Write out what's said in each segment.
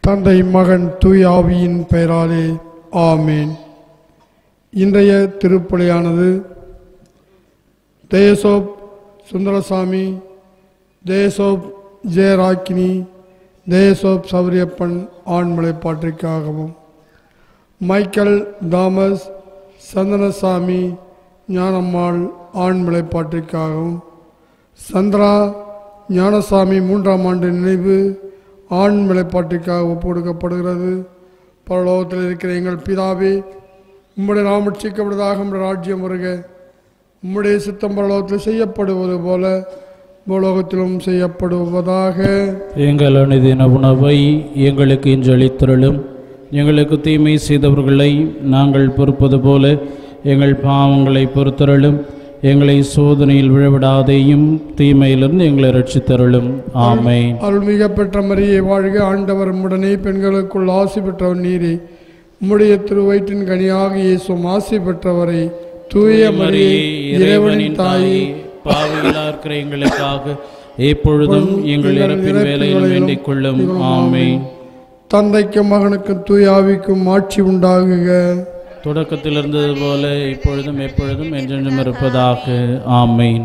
தந்தை மகன் தூய் ஆவியின் பெயராலே ஆமேன் இன்றைய திருப்பலியானது தேசோப் சுந்தரசாமி தேசோப் ஜெயராக்கினி தேசோப் சௌரியப்பன் ஆண்மலை பாட்டிற்காகவும் மைக்கேல் தாமஸ் சந்தனசாமி ஞானம்மாள் ஆண்மலை பாட்டிற்காகவும் சந்திரா ஞானசாமி மூன்றாம் ஆண்டு நினைவு ஆண் விளைப்பாட்டிற்காக ஒப்பு கொடுக்கப்படுகிறது பரலோகத்தில் இருக்கிற எங்கள் பிதாவே உம்முடைய நாமட்சிக்கப்படுவதாக உம்முடைய ராஜ்யம் வருக உம்முடைய சித்தம் பரலோகத்தில் செய்யப்படுவது போல பூலோகத்திலும் செய்யப்படுவதாக எங்கள் அனுதின உணவை எங்களுக்கு இன்று அளித்தருளும் எங்களுக்கு தீமை செய்தவர்களை நாங்கள் பொறுப்பது போல எங்கள் பாவங்களை பொறுத்தருளும் எங்களை சோதனையில் விழவிடாதேயும் தீமையிலிருந்து எங்களை ரட்சித்தருளும் ஆமென் அருள்மிக பெற்ற மரியை வாழ்க ஆண்டவர் உடனே பெண்களுக்குள் ஆசி பெற்றவர் நீரே உம்முடைய திருவயிற்றின் கனியாக இயேசும் ஆசி பெற்றவரை தூய மரியே இறைவனின் தாயே பாவிகளா இருக்கிற எங்களுக்காக எப்பொழுதும் எங்கள் இறப்பின் வேலையில் வேண்டிக் கொள்ளும் ஆமென் தந்தைக்கும் மகனுக்கும் தூய ஆவிக்கும் ஆட்சி உண்டாகுக தொடக்கத்தில் இருந்தது போல இப்பொழுதும் எப்பொழுதும் என்றென்றும் இருப்பதாக ஆமென்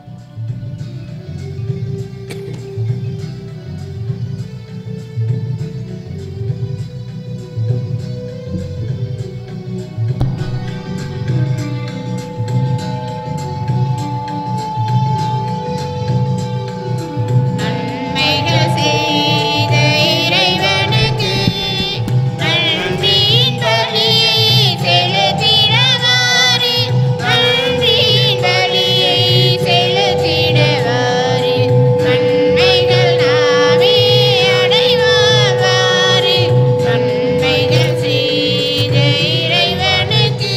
நன்மைகள் செய்த இறைவனுக்கு நன்றியின் பலியை செலுத்திடவாறு நன்றியின் பலியை செலுத்திடவாறு நன்மைகள் நாமே அடைவாவாறு நன்மைகள் செய்த இறைவனுக்கு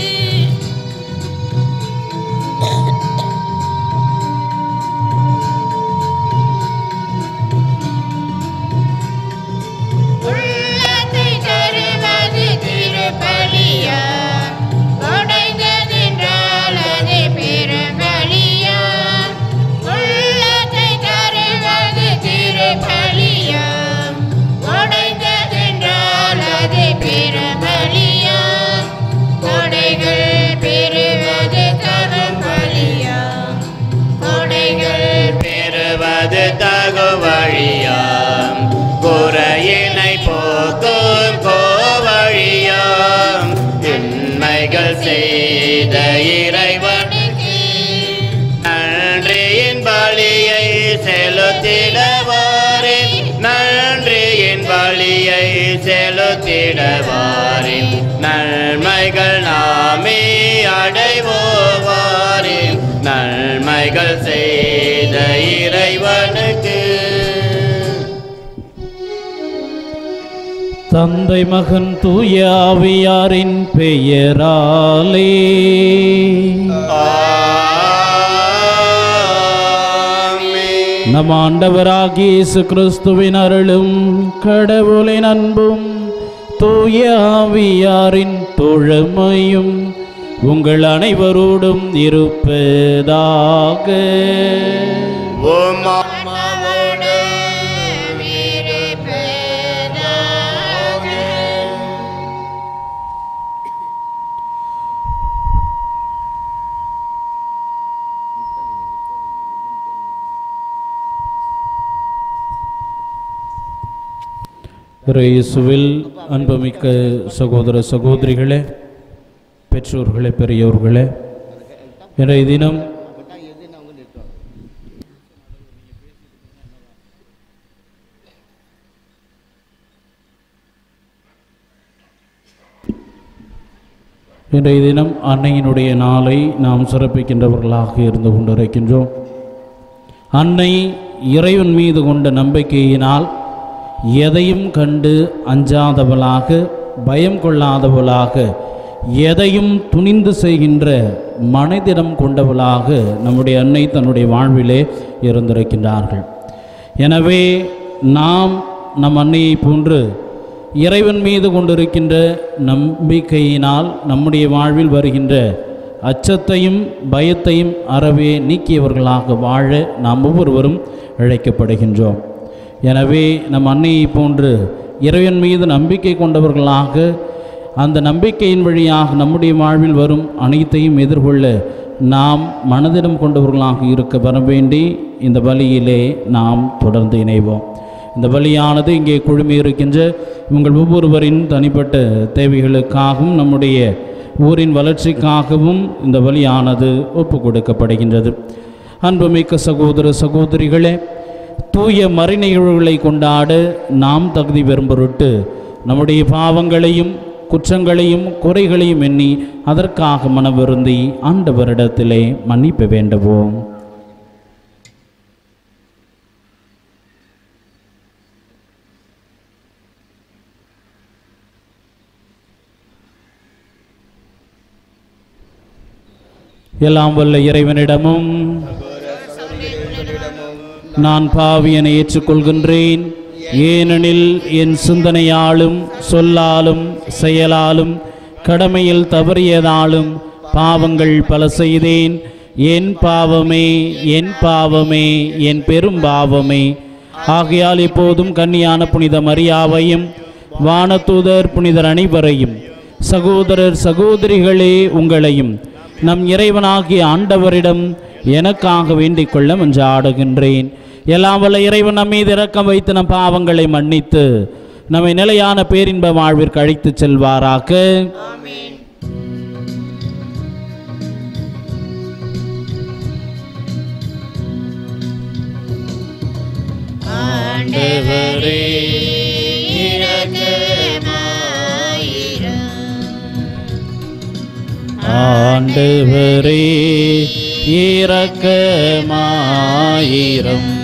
உள்ளத்தை தருவது திருப்பலியா உடைந்ததென்றால் அது பெரும்பலியா உள்ளத்தை தருவது திருப்பலியா உடைந்ததென்றால் அது பெரும்பலியா கொடைகள் பெறுவது தரும் பலியா கொடைகள் பெறுவது தகு வழியாம் குறையினை போக்கும் கோவழியாம் திண்மைகள் செய்த இறைவனுக்கு நன்றியின் பலியை செலுத்திடவாரின் நன்றியின் பலியை செலுத்திடவாரின் நன்மைகள் நாமே அடைவோவாரின் நன்மைகள் செய்த இறைவனுக்கு தந்தை மகன் தூய ஆவியாரின் பெயராலே ஆமென். நம் ஆண்டவராகிய இயேசு கிறிஸ்துவின் அருளும் கடவுளின் அன்பும் தூய ஆவியாரின் தோழமையும் உங்கள் அனைவரோடும் இருப்பதாக உம் ஆன்மாவோடு இருப்பதாக. இயேசுவில் அன்புமிக்க சகோதர சகோதரிகளே பெற்றோர்களே பெரியோர்களே இன்றைய தினம் இன்றைய தினம் அன்னையினுடைய நாளை நாம் சிறப்பிக்கின்றவர்களாக இருந்து கொண்டிருக்கின்றோம் அன்னை இறைவன் மீது கொண்ட நம்பிக்கையினால் எதையும் கண்டு அஞ்சாதவளாக பயம் கொள்ளாதவளாக எதையும் துணிந்து செய்கின்ற மனதிடம் கொண்டவளாக நம்முடைய அன்னை தன்னுடைய வாழ்விலே இருந்திருக்கின்றார்கள் எனவே நாம் நம் அன்னையை போன்று இறைவன் மீது கொண்டிருக்கின்ற நம்பிக்கையினால் நம்முடைய வாழ்வில் வருகின்ற அச்சத்தையும் பயத்தையும் அறவே நீக்கியவர்களாக வாழ நாம் ஒவ்வொருவரும் அழைக்கப்படுகின்றோம் எனவே நம் அன்னையை போன்று இறைவன் மீது நம்பிக்கை கொண்டவர்களாக அந்த நம்பிக்கையின் வழியாக நம்முடைய வாழ்வில் வரும் அனைத்தையும் எதிர்கொள்ள நாம் மனதிடம் கொண்டவர்களாக இருக்க வர வேண்டி இந்த பலியிலே நாம் தொடர்ந்து இணைவோம் இந்த பலியானது இங்கே குழுமி இருக்கின்ற உங்கள் ஒவ்வொருவரின் தனிப்பட்ட தேவைகளுக்காகவும் நம்முடைய ஊரின் வளர்ச்சிக்காகவும் இந்த பலியானது ஒப்பு கொடுக்கப்படுகின்றது அன்புமிக்க சகோதர சகோதரிகளே தூய மறைநிகழ்வுகளை கொண்டாட நாம் தகுதி பெறும் பொருட்டு நம்முடைய பாவங்களையும் குற்றங்களையும் குறைகளையும் எண்ணி அதற்காக மனவருந்தி ஆண்டவரிடத்திலே மன்னிப்பு வேண்டுவோம் எல்லாம் வல்ல இறைவனிடமும் நான் பாவியனை ஏற்றுக்கொள்கின்றேன் ஏனெனில் என் சிந்தனையாலும் சொல்லாலும் செயலாலும் கடமையில் தவறியதாலும் பாவங்கள் பல செய்தேன் என் பாவமே என் பாவமே என் பெரும் பாவமே ஆகையால் இப்போதும் கன்னியான புனித மரியாவையும் வானதூதர் புனிதர் அனைவரையும் சகோதரர் சகோதரிகளே உங்களையும் நம் இறைவனாகிய ஆண்டவரிடம் எனக்காக வேண்டிக் கொள்ள மன்றாடுகின்றேன் எல்லாம் வல்ல இறைவன் நம் மீது இரக்கம் வைத்து நம் பாவங்களை மன்னித்து நம்மை நிலையான பேரின்ப வாழ்விற்கு அழைத்துச் செல்வாராக ஆண்டவரே இரக்கமாயிரும் ஆண்டவரே இரக்கமாயிரம்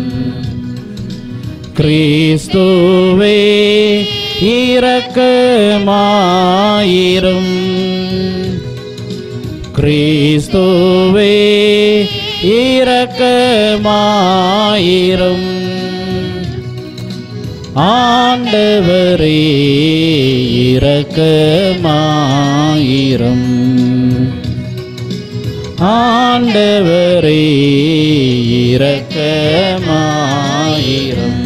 கிறிஸ்துவே இரக்கமாயிரும் கிறிஸ்துவே இரக்கமாயிரும் ஆண்டவரே இரக்கமாயிரும் ஆண்டவரே இரக்கமாயிரும்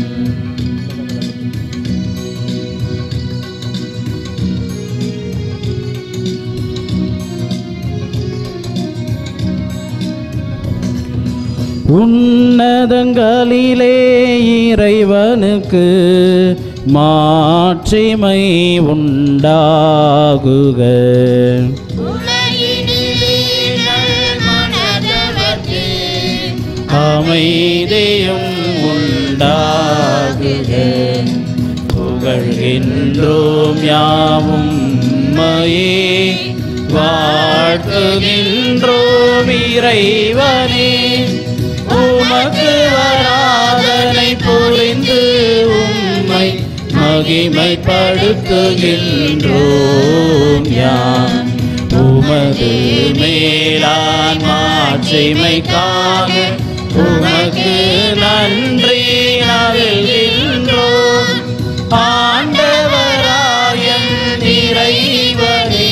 உன்னதங்களிலே இறைவனுக்கு மாட்சிமை உண்டாகுக உலகினிலே மனதவர்க்கு அமைதியும் உண்டாகுக புகழ்கின்றோம் யாவும் மையே வாழ்த்துகின்றோம் இறைவனே உமக்கு வராதனை புரிந்து உம்மை மகிமைப்படுத்துகின்றோம் யான் உமது மேலான் மாட்சிமைக்காக உமக்கு நன்றி நல்கின்றோம் ஆண்டவராயன் இறைவனே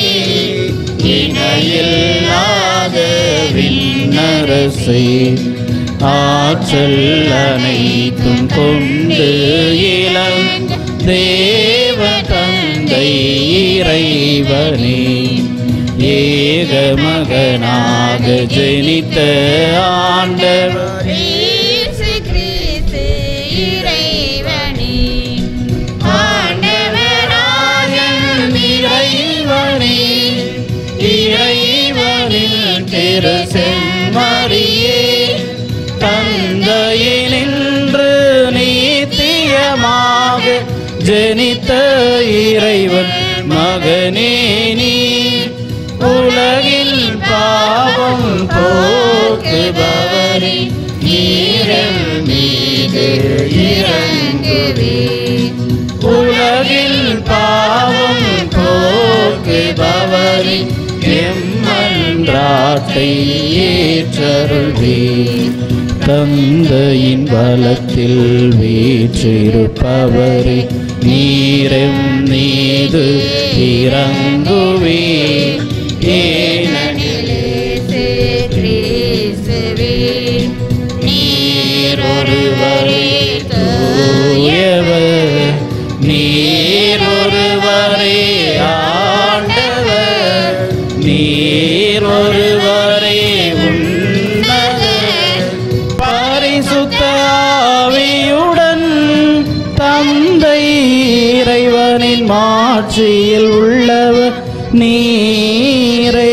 இணையில்லாத விண்ணரசே ஆற்றல் அனைத்தும் கொண்டு இளம் தேவ தந்தை இறைவனே ஏக மகனாக ஜெனித்த ஆண்டவர் இயேசு கிறிஸ்து இறைவனே ஆண்டவராயும் இறைவனே இறைவனின் திரு செம்மறியே தந்தையினின்று நீத்தியமாக ஜனித்த இறைவன் மகனே நீ உலகில் பாவம் போக்குபவரே நீரல் மீது இறங்குவே உலகில் பாவம் போக்குபவரே எம்மன்றாட்டை ஏற்றருள்வே தந்தையின் பலத்தில் வீற்றிருப்பவரே நீரம் மீது இறங்குவே ஏனெனில் இயேசு கிறிஸ்துவே நீர் ஒருவரே தூயவர் ஆட்சியில் உள்ளவர் நீரே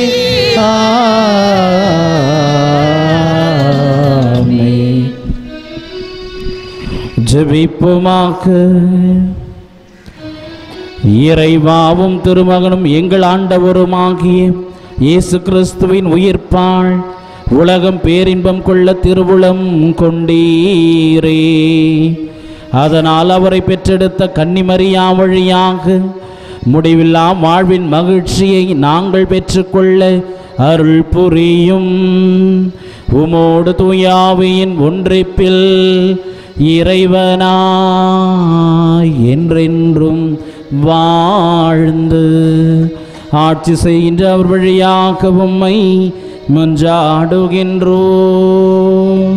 ஆமென். ஜெபிப்போமாக இறைவாவும் திருமகனும் எங்கள் ஆண்டவருமாகிய இயேசு கிறிஸ்துவின் உயிர்ப்பாள் உலகம் பேரின்பம் கொள்ள திருவுளம் கொண்டீரே அதனால் அவரை பெற்றெடுத்த கன்னிமரியா வழியாக முடிவில்லா வாழ்வின் மகிழ்ச்சியை நாங்கள் பெற்றுக்கொள்ள அருள் புரியும் உமோடு தூயாவியின் ஒன்றிப்பில் இறைவனாய் என்றென்றும் வாழ்ந்து ஆட்சி செய்கின்ற அவர் வழியாக உம்மை மன்றாடுகின்றோம்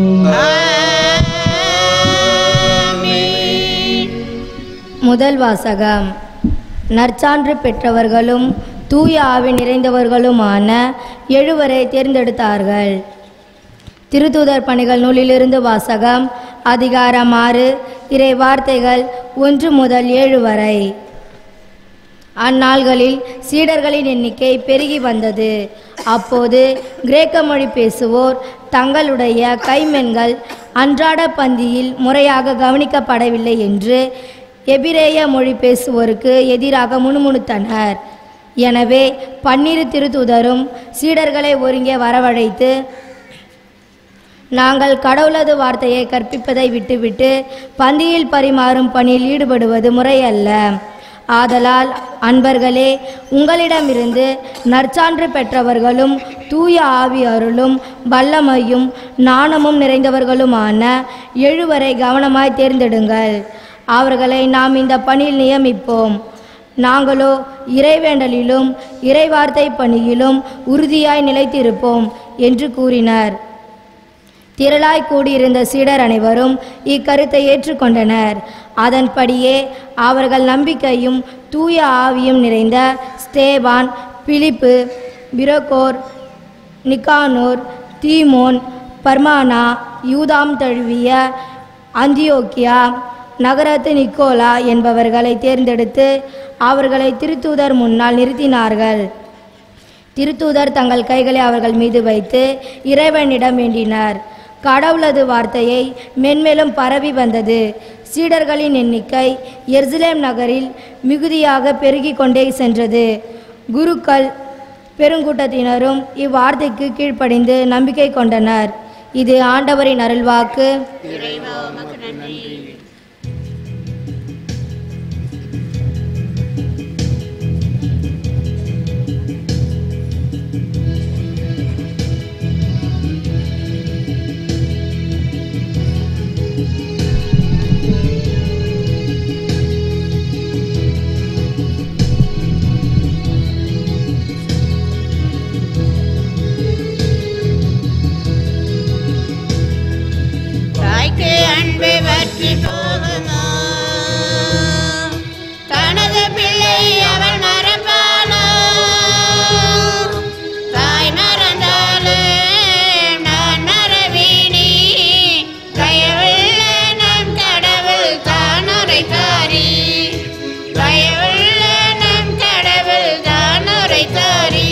முதல் வாசகம் நற்சான்று பெற்றவர்களும் தூய ஆவி நிறைந்தவர்களுமான எழுவரை தேர்ந்தெடுத்தார்கள் திருத்தூதர் பணிகள் நூலிலிருந்து வாசகம் அதிகாரம் ஆறு இறை வார்த்தைகள் ஒன்று முதல் ஏழு வரை அந்நாள்களில் சீடர்களின் எண்ணிக்கை பெருகி வந்தது அப்போது கிரேக்க மொழி பேசுவோர் தங்களுடைய கைமென்கள் அன்றாட பந்தியில் முறையாக கவனிக்கப்படவில்லை என்று எபிரேய மொழி பேசுவோருக்கு எதிராக முணுமுணுத்தனர் எனவே பன்னிரு திருத்தூதரும் சீடர்களை ஒருங்கே வரவழைத்து நாங்கள் கடவுளது வார்த்தையை கற்பிப்பதை விட்டுவிட்டு பந்தியில் பரிமாறும் பணியில் ஈடுபடுவது முறையல்ல ஆதலால் அன்பர்களே உங்களிடமிருந்து நற்சான்று பெற்றவர்களும் தூய ஆவி அருளும் வல்லமையும் நாணமும் நிறைந்தவர்களுமான எழுவரை கவனமாய் தேர்ந்தெடுங்கள் அவர்களை நாம் இந்த பணியில் நியமிப்போம் நாங்களோ இறைவேண்டலிலும் இறைவார்த்தை பணியிலும் உறுதியாய் நிலைத்திருப்போம் என்று கூறினர் திரளாய் கூடியிருந்த சீடர் அனைவரும் இக்கருத்தை ஏற்றுக்கொண்டனர் அதன்படியே அவர்கள் நம்பிக்கையும் தூய ஆவியும் நிறைந்த ஸ்தேவான் பிலிப்பு பிரகோர் நிக்கானோர் தீமோன் பர்மானா யூதாம் தழுவிய அந்தியோக்கியா நகரத்து நிக்கோலா என்பவர்களை தேர்ந்தெடுத்து அவர்களை திருத்தூதர் முன்னால் நிறுத்தினார்கள் திருத்தூதர் தங்கள் கைகளை அவர்கள் மீது வைத்து இறைவனிடம் வேண்டினார் கடவுளது வார்த்தையை மென்மேலும் பரவி வந்தது சீடர்களின் எண்ணிக்கை எருசலேம் நகரில் மிகுதியாக பெருகிக் கொண்டே சென்றது குருக்கள் பெருங்கூட்டத்தினரும் இவ்வார்த்தைக்கு கீழ்ப்படிந்து நம்பிக்கை கொண்டனர் இது ஆண்டவரின் அருள்வாக்கு தாய்க்கு அன்பு வற்றி போகுமோ தனது பிள்ளை அவள் மறப்பாளோ தாய் மறந்தாலே நான் மறவேனே தயவுள்ள நம் கடவுள் தான் உரைத்தாரி தயவுள்ள நம் கடவுள் தான் உரைத்தாரி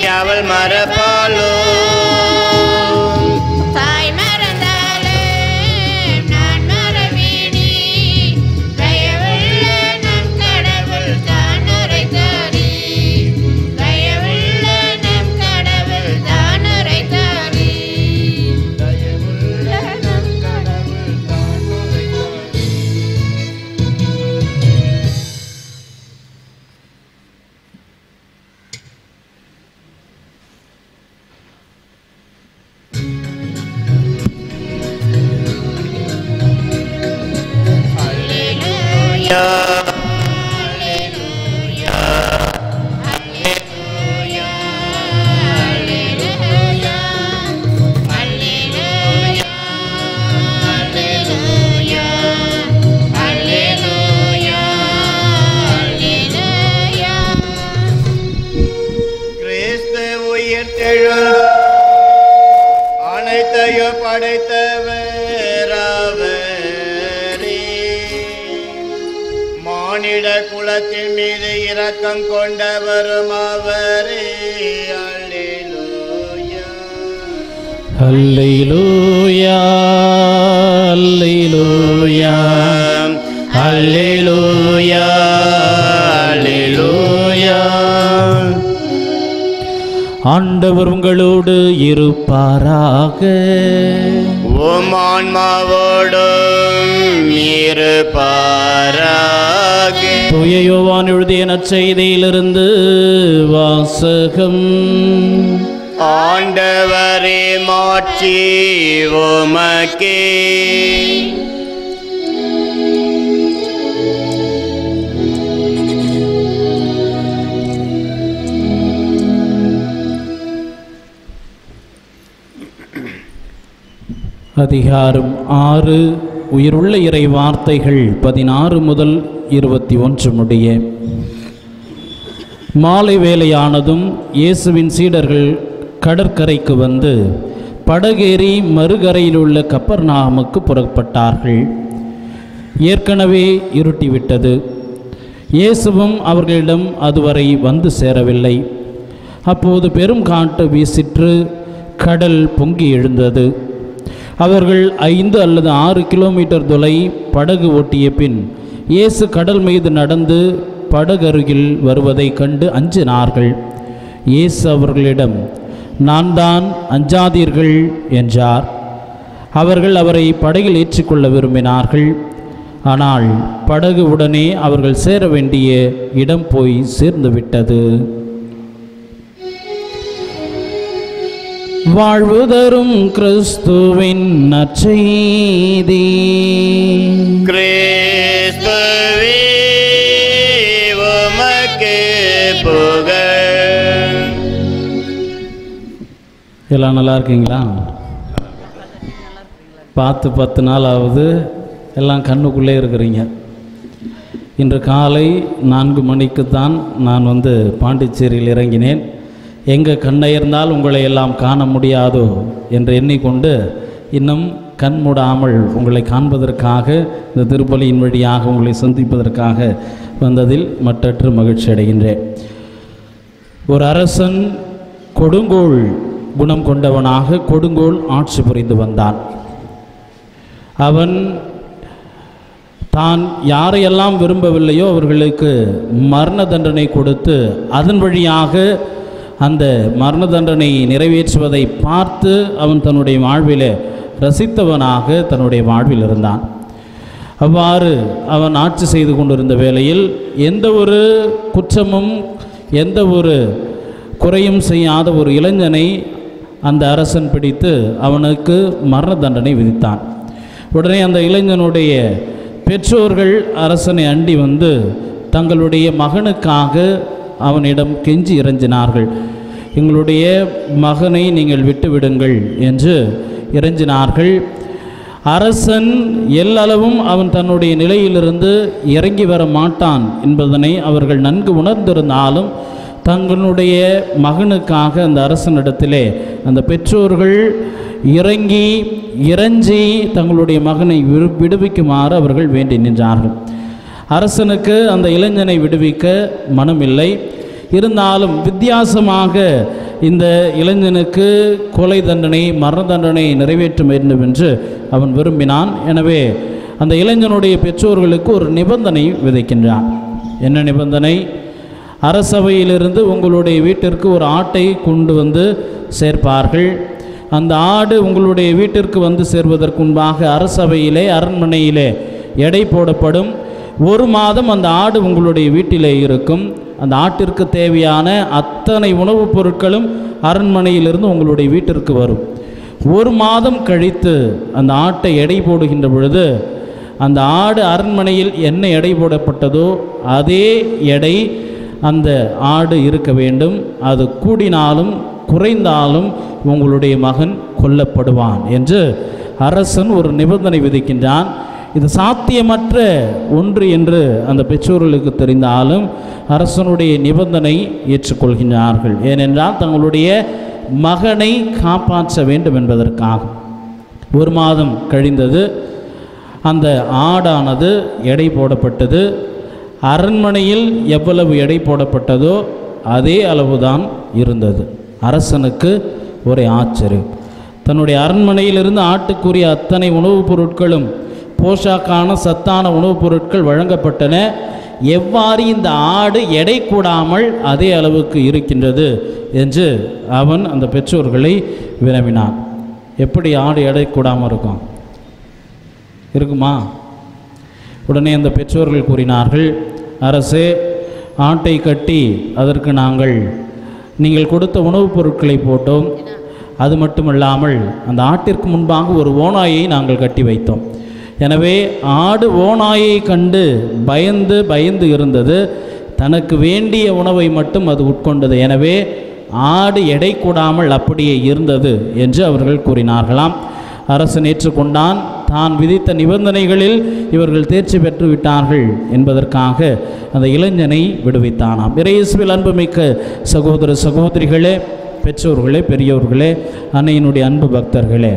அவள் மறப்பாளோ தாய் மறந்தாலே நான் மறவேனே தயவுள்ள நம் கடவுள் தான் உரைத்தாரே தயவுள்ள நம் கடவுள் தான் உரைத்தாரே தயவுள்ள நம் கடவுள் தான் உரைத்தாரே அல்லேலூயா அல்லேலூயா அல்லேலூயா அல்லேலூயா அல்லேலூயா அல்லேலூயா அல்லேலூயா அல்லேலூயா கிறிஸ்து உயிர்த்தெழுந்த அனைத்தையும் படைத்தவராவரே மானிட குலத்தின் மீது இரக்கம் கொண்டவரும் அவரே அல்லேலூயா அல்லேலூயா அல்லேலூயா அல்லேலூயா அல்லேலூயா ஆண்டவர் உங்களோடு இருப்பாராக உம் ஆன்மாவோடும் இருப்பாராக தூய யோவான் எழுதிய நற்செய்தியிலிருந்து வாசகம் ஆண்டவரே மாட்சி உமக்கே அதிகாரம் ஆறு உயிருள்ள இறை வார்த்தைகள் பதினாறு முதல் இருபத்தி ஒன்று முடிய மாலை வேளையானதும் இயேசுவின் சீடர்கள் கடற்கரைக்கு வந்து படகேறி மறுகரையில் உள்ள கப்பர்நாகமுக்கு புறப்பட்டார்கள் ஏற்கனவே இருட்டிவிட்டது இயேசுவும் அவர்களிடம் அதுவரை வந்து சேரவில்லை அப்போது பெரும் காட்டு வீசிற்று கடல் பொங்கி எழுந்தது அவர்கள் ஐந்து அல்லது ஆறு கிலோமீட்டர் தொலை படகு ஓட்டிய பின் இயேசு கடல் மீது நடந்து படகருகில் வருவதைக் கண்டு அஞ்சினார்கள் இயேசு அவர்களிடம் நான் தான் அஞ்சாதீர்கள் என்றார் அவர்கள் அவரை படகில் ஏற்றிக்கொள்ள விரும்பினார்கள் ஆனால் படகு உடனே அவர்கள் சேர வேண்டிய இடம் போய் சேர்ந்து விட்டது வாழ்வு தரும் கிறிஸ்துவின் நற்செய்தி கிறிஸ்துவே உமக்கு புகழ் எல்லாம் நல்லா இருக்கீங்களா பார்த்து பத்து நாள் ஆகுது எல்லாம் கண்ணுக்குள்ளே இருக்கிறீங்க இன்று காலை நான்கு மணிக்கு தான் நான் வந்து பாண்டிச்சேரியில் இறங்கினேன் எங்கே கண்ணயர்ந்தால் உங்களை எல்லாம் காண முடியாதோ என்று எண்ணிக்கொண்டு இன்னும் கண் மூடாமல் உங்களை காண்பதற்காக இந்த திருப்பலியின் வழியாக உங்களை சந்திப்பதற்காக வந்ததில் மட்டற்று மகிழ்ச்சி அடைகின்றேன் ஒரு அரசன் கொடுங்கோல் குணம் கொண்டவனாக கொடுங்கோல் ஆட்சி புரிந்து வந்தான் அவன் தான் யாரையெல்லாம் விரும்பவில்லையோ அவர்களுக்கு மரண தண்டனை கொடுத்து அதன் வழியாக அந்த மரண தண்டனை நிறைவேற்றுவதை பார்த்து அவன் தன்னுடைய வாழ்வில் ரசித்தவனாக தன்னுடைய வாழ்வில் இருந்தான் அவ்வாறு அவன் ஆட்சி செய்து கொண்டிருந்த வேளையில் எந்த ஒரு குற்றமும் எந்த ஒரு குறையும் செய்யாத ஒரு இளைஞனை அந்த அரசன் பிடித்து அவனுக்கு மரண தண்டனை விதித்தான் உடனே அந்த இளைஞனுடைய பெற்றோர்கள் அரசனை அண்டி வந்து தங்களுடைய மகனுக்காக அவனிடம் கெஞ்சி இறைஞ்சினார்கள் எங்களுடைய மகனை நீங்கள் விட்டுவிடுங்கள் என்று இறைஞ்சினார்கள் அரசன் எல்லளவும் அவன் தன்னுடைய நிலையிலிருந்து இறங்கி வர மாட்டான் என்பதனை அவர்கள் நன்கு உணர்ந்திருந்தாலும் தங்களுடைய மகனுக்காக அந்த அரசனிடத்திலே அந்த பெற்றோர்கள் இறங்கி இறைஞ்சி தங்களுடைய மகனை விடு விடுவிக்குமாறு அவர்கள் வேண்டி நின்றார்கள் அரசனுக்கு அந்த இளைஞனை விடுவிக்க மனமில்லை இருந்தாலும் வித்தியாசமாக இந்த இளைஞனுக்கு கொலை தண்டனை மரண தண்டனை நிறைவேற்ற வேண்டும் என்று அவன் விரும்பினான் எனவே அந்த இளைஞனுடைய பெற்றோர்களுக்கு ஒரு நிபந்தனை விதைக்கின்றான் என்ன நிபந்தனை அரசவையிலிருந்து உங்களுடைய வீட்டிற்கு ஒரு ஆட்டை கொண்டு வந்து சேர்ப்பார்கள் அந்த ஆடு உங்களுடைய வீட்டிற்கு வந்து சேர்வதற்கு முன்பாக அரசவையிலே அரண்மனையிலே எடை போடப்படும் ஒரு மாதம் அந்த ஆடு உங்களுடைய வீட்டிலே இருக்கும் அந்த ஆட்டிற்கு தேவையான அத்தனை உணவுப் பொருட்களும் அரண்மனையிலிருந்து உங்களுடைய வீட்டிற்கு வரும் ஒரு மாதம் கழித்து அந்த ஆட்டை எடை போடுகின்ற பொழுது அந்த ஆடு அரண்மனையில் என்ன எடை போடப்பட்டதோ அதே எடை அந்த ஆடு இருக்க வேண்டும் அது கூடினாலும் குறைந்தாலும் உங்களுடைய மகன் கொல்லப்படுவான் என்று அரசன் ஒரு நிபந்தனை விதிக்கின்றான் இது சாத்தியமற்ற ஒன்று என்று அந்த பெற்றோர்களுக்கு தெரிந்தாலும் அரசனுடைய நிபந்தனை ஏற்றுக்கொள்கின்றார்கள் ஏனென்றால் தங்களுடைய மகனை காப்பாற்ற வேண்டும் என்பதற்காக ஒரு மாதம் கழிந்தது அந்த ஆடானது எடை போடப்பட்டது அரண்மனையில் எவ்வளவு எடை போடப்பட்டதோ அதே அளவுதான் இருந்தது அரசனுக்கு ஒரே ஆச்சரியம் தன்னுடைய அரண்மனையிலிருந்து ஆட்டுக்குரிய அத்தனை உணவுப் பொருட்களும் போஷாக்கான சத்தான உணவுப் பொருட்கள் வழங்கப்பட்டன எவ்வாறு இந்த ஆடு எடை கூடாமல் அதே அளவுக்கு இருக்கின்றது என்று அவன் அந்த பெற்றோர்களை வினவினான் எப்படி ஆடு எடை கூடாமல் இருக்கும் இருக்குமா உடனே அந்த பெற்றோர்கள் கூறினார்கள் அரசே ஆட்டை கட்டி அதற்கு நாங்கள் நீங்கள் கொடுத்த உணவுப் பொருட்களை போட்டோம் அது மட்டுமல்லாமல் அந்த ஆட்டிற்கு முன்பாக ஒரு ஓநாயை நாங்கள் கட்டி வைத்தோம் எனவே ஆடு ஓநாயை கண்டு பயந்து பயந்து இருந்தது தனக்கு வேண்டிய உணவை மட்டும் அது உட்கொண்டது எனவே ஆடு எடை கூடாமல் அப்படியே இருந்தது என்று அவர்கள் கூறினார்களாம் அரசன் ஏற்றுக்கொண்டான் தான் விதித்த நிபந்தனைகளில் இவர்கள் தேர்ச்சி பெற்று விட்டார்கள் என்பதற்காக அந்த இளைஞனை விடுவித்தானாம் இறையேசுவில் அன்புமிக்க சகோதர சகோதரிகளே பெற்றோர்களே பெரியோர்களே அன்னையினுடைய அன்பு பக்தர்களே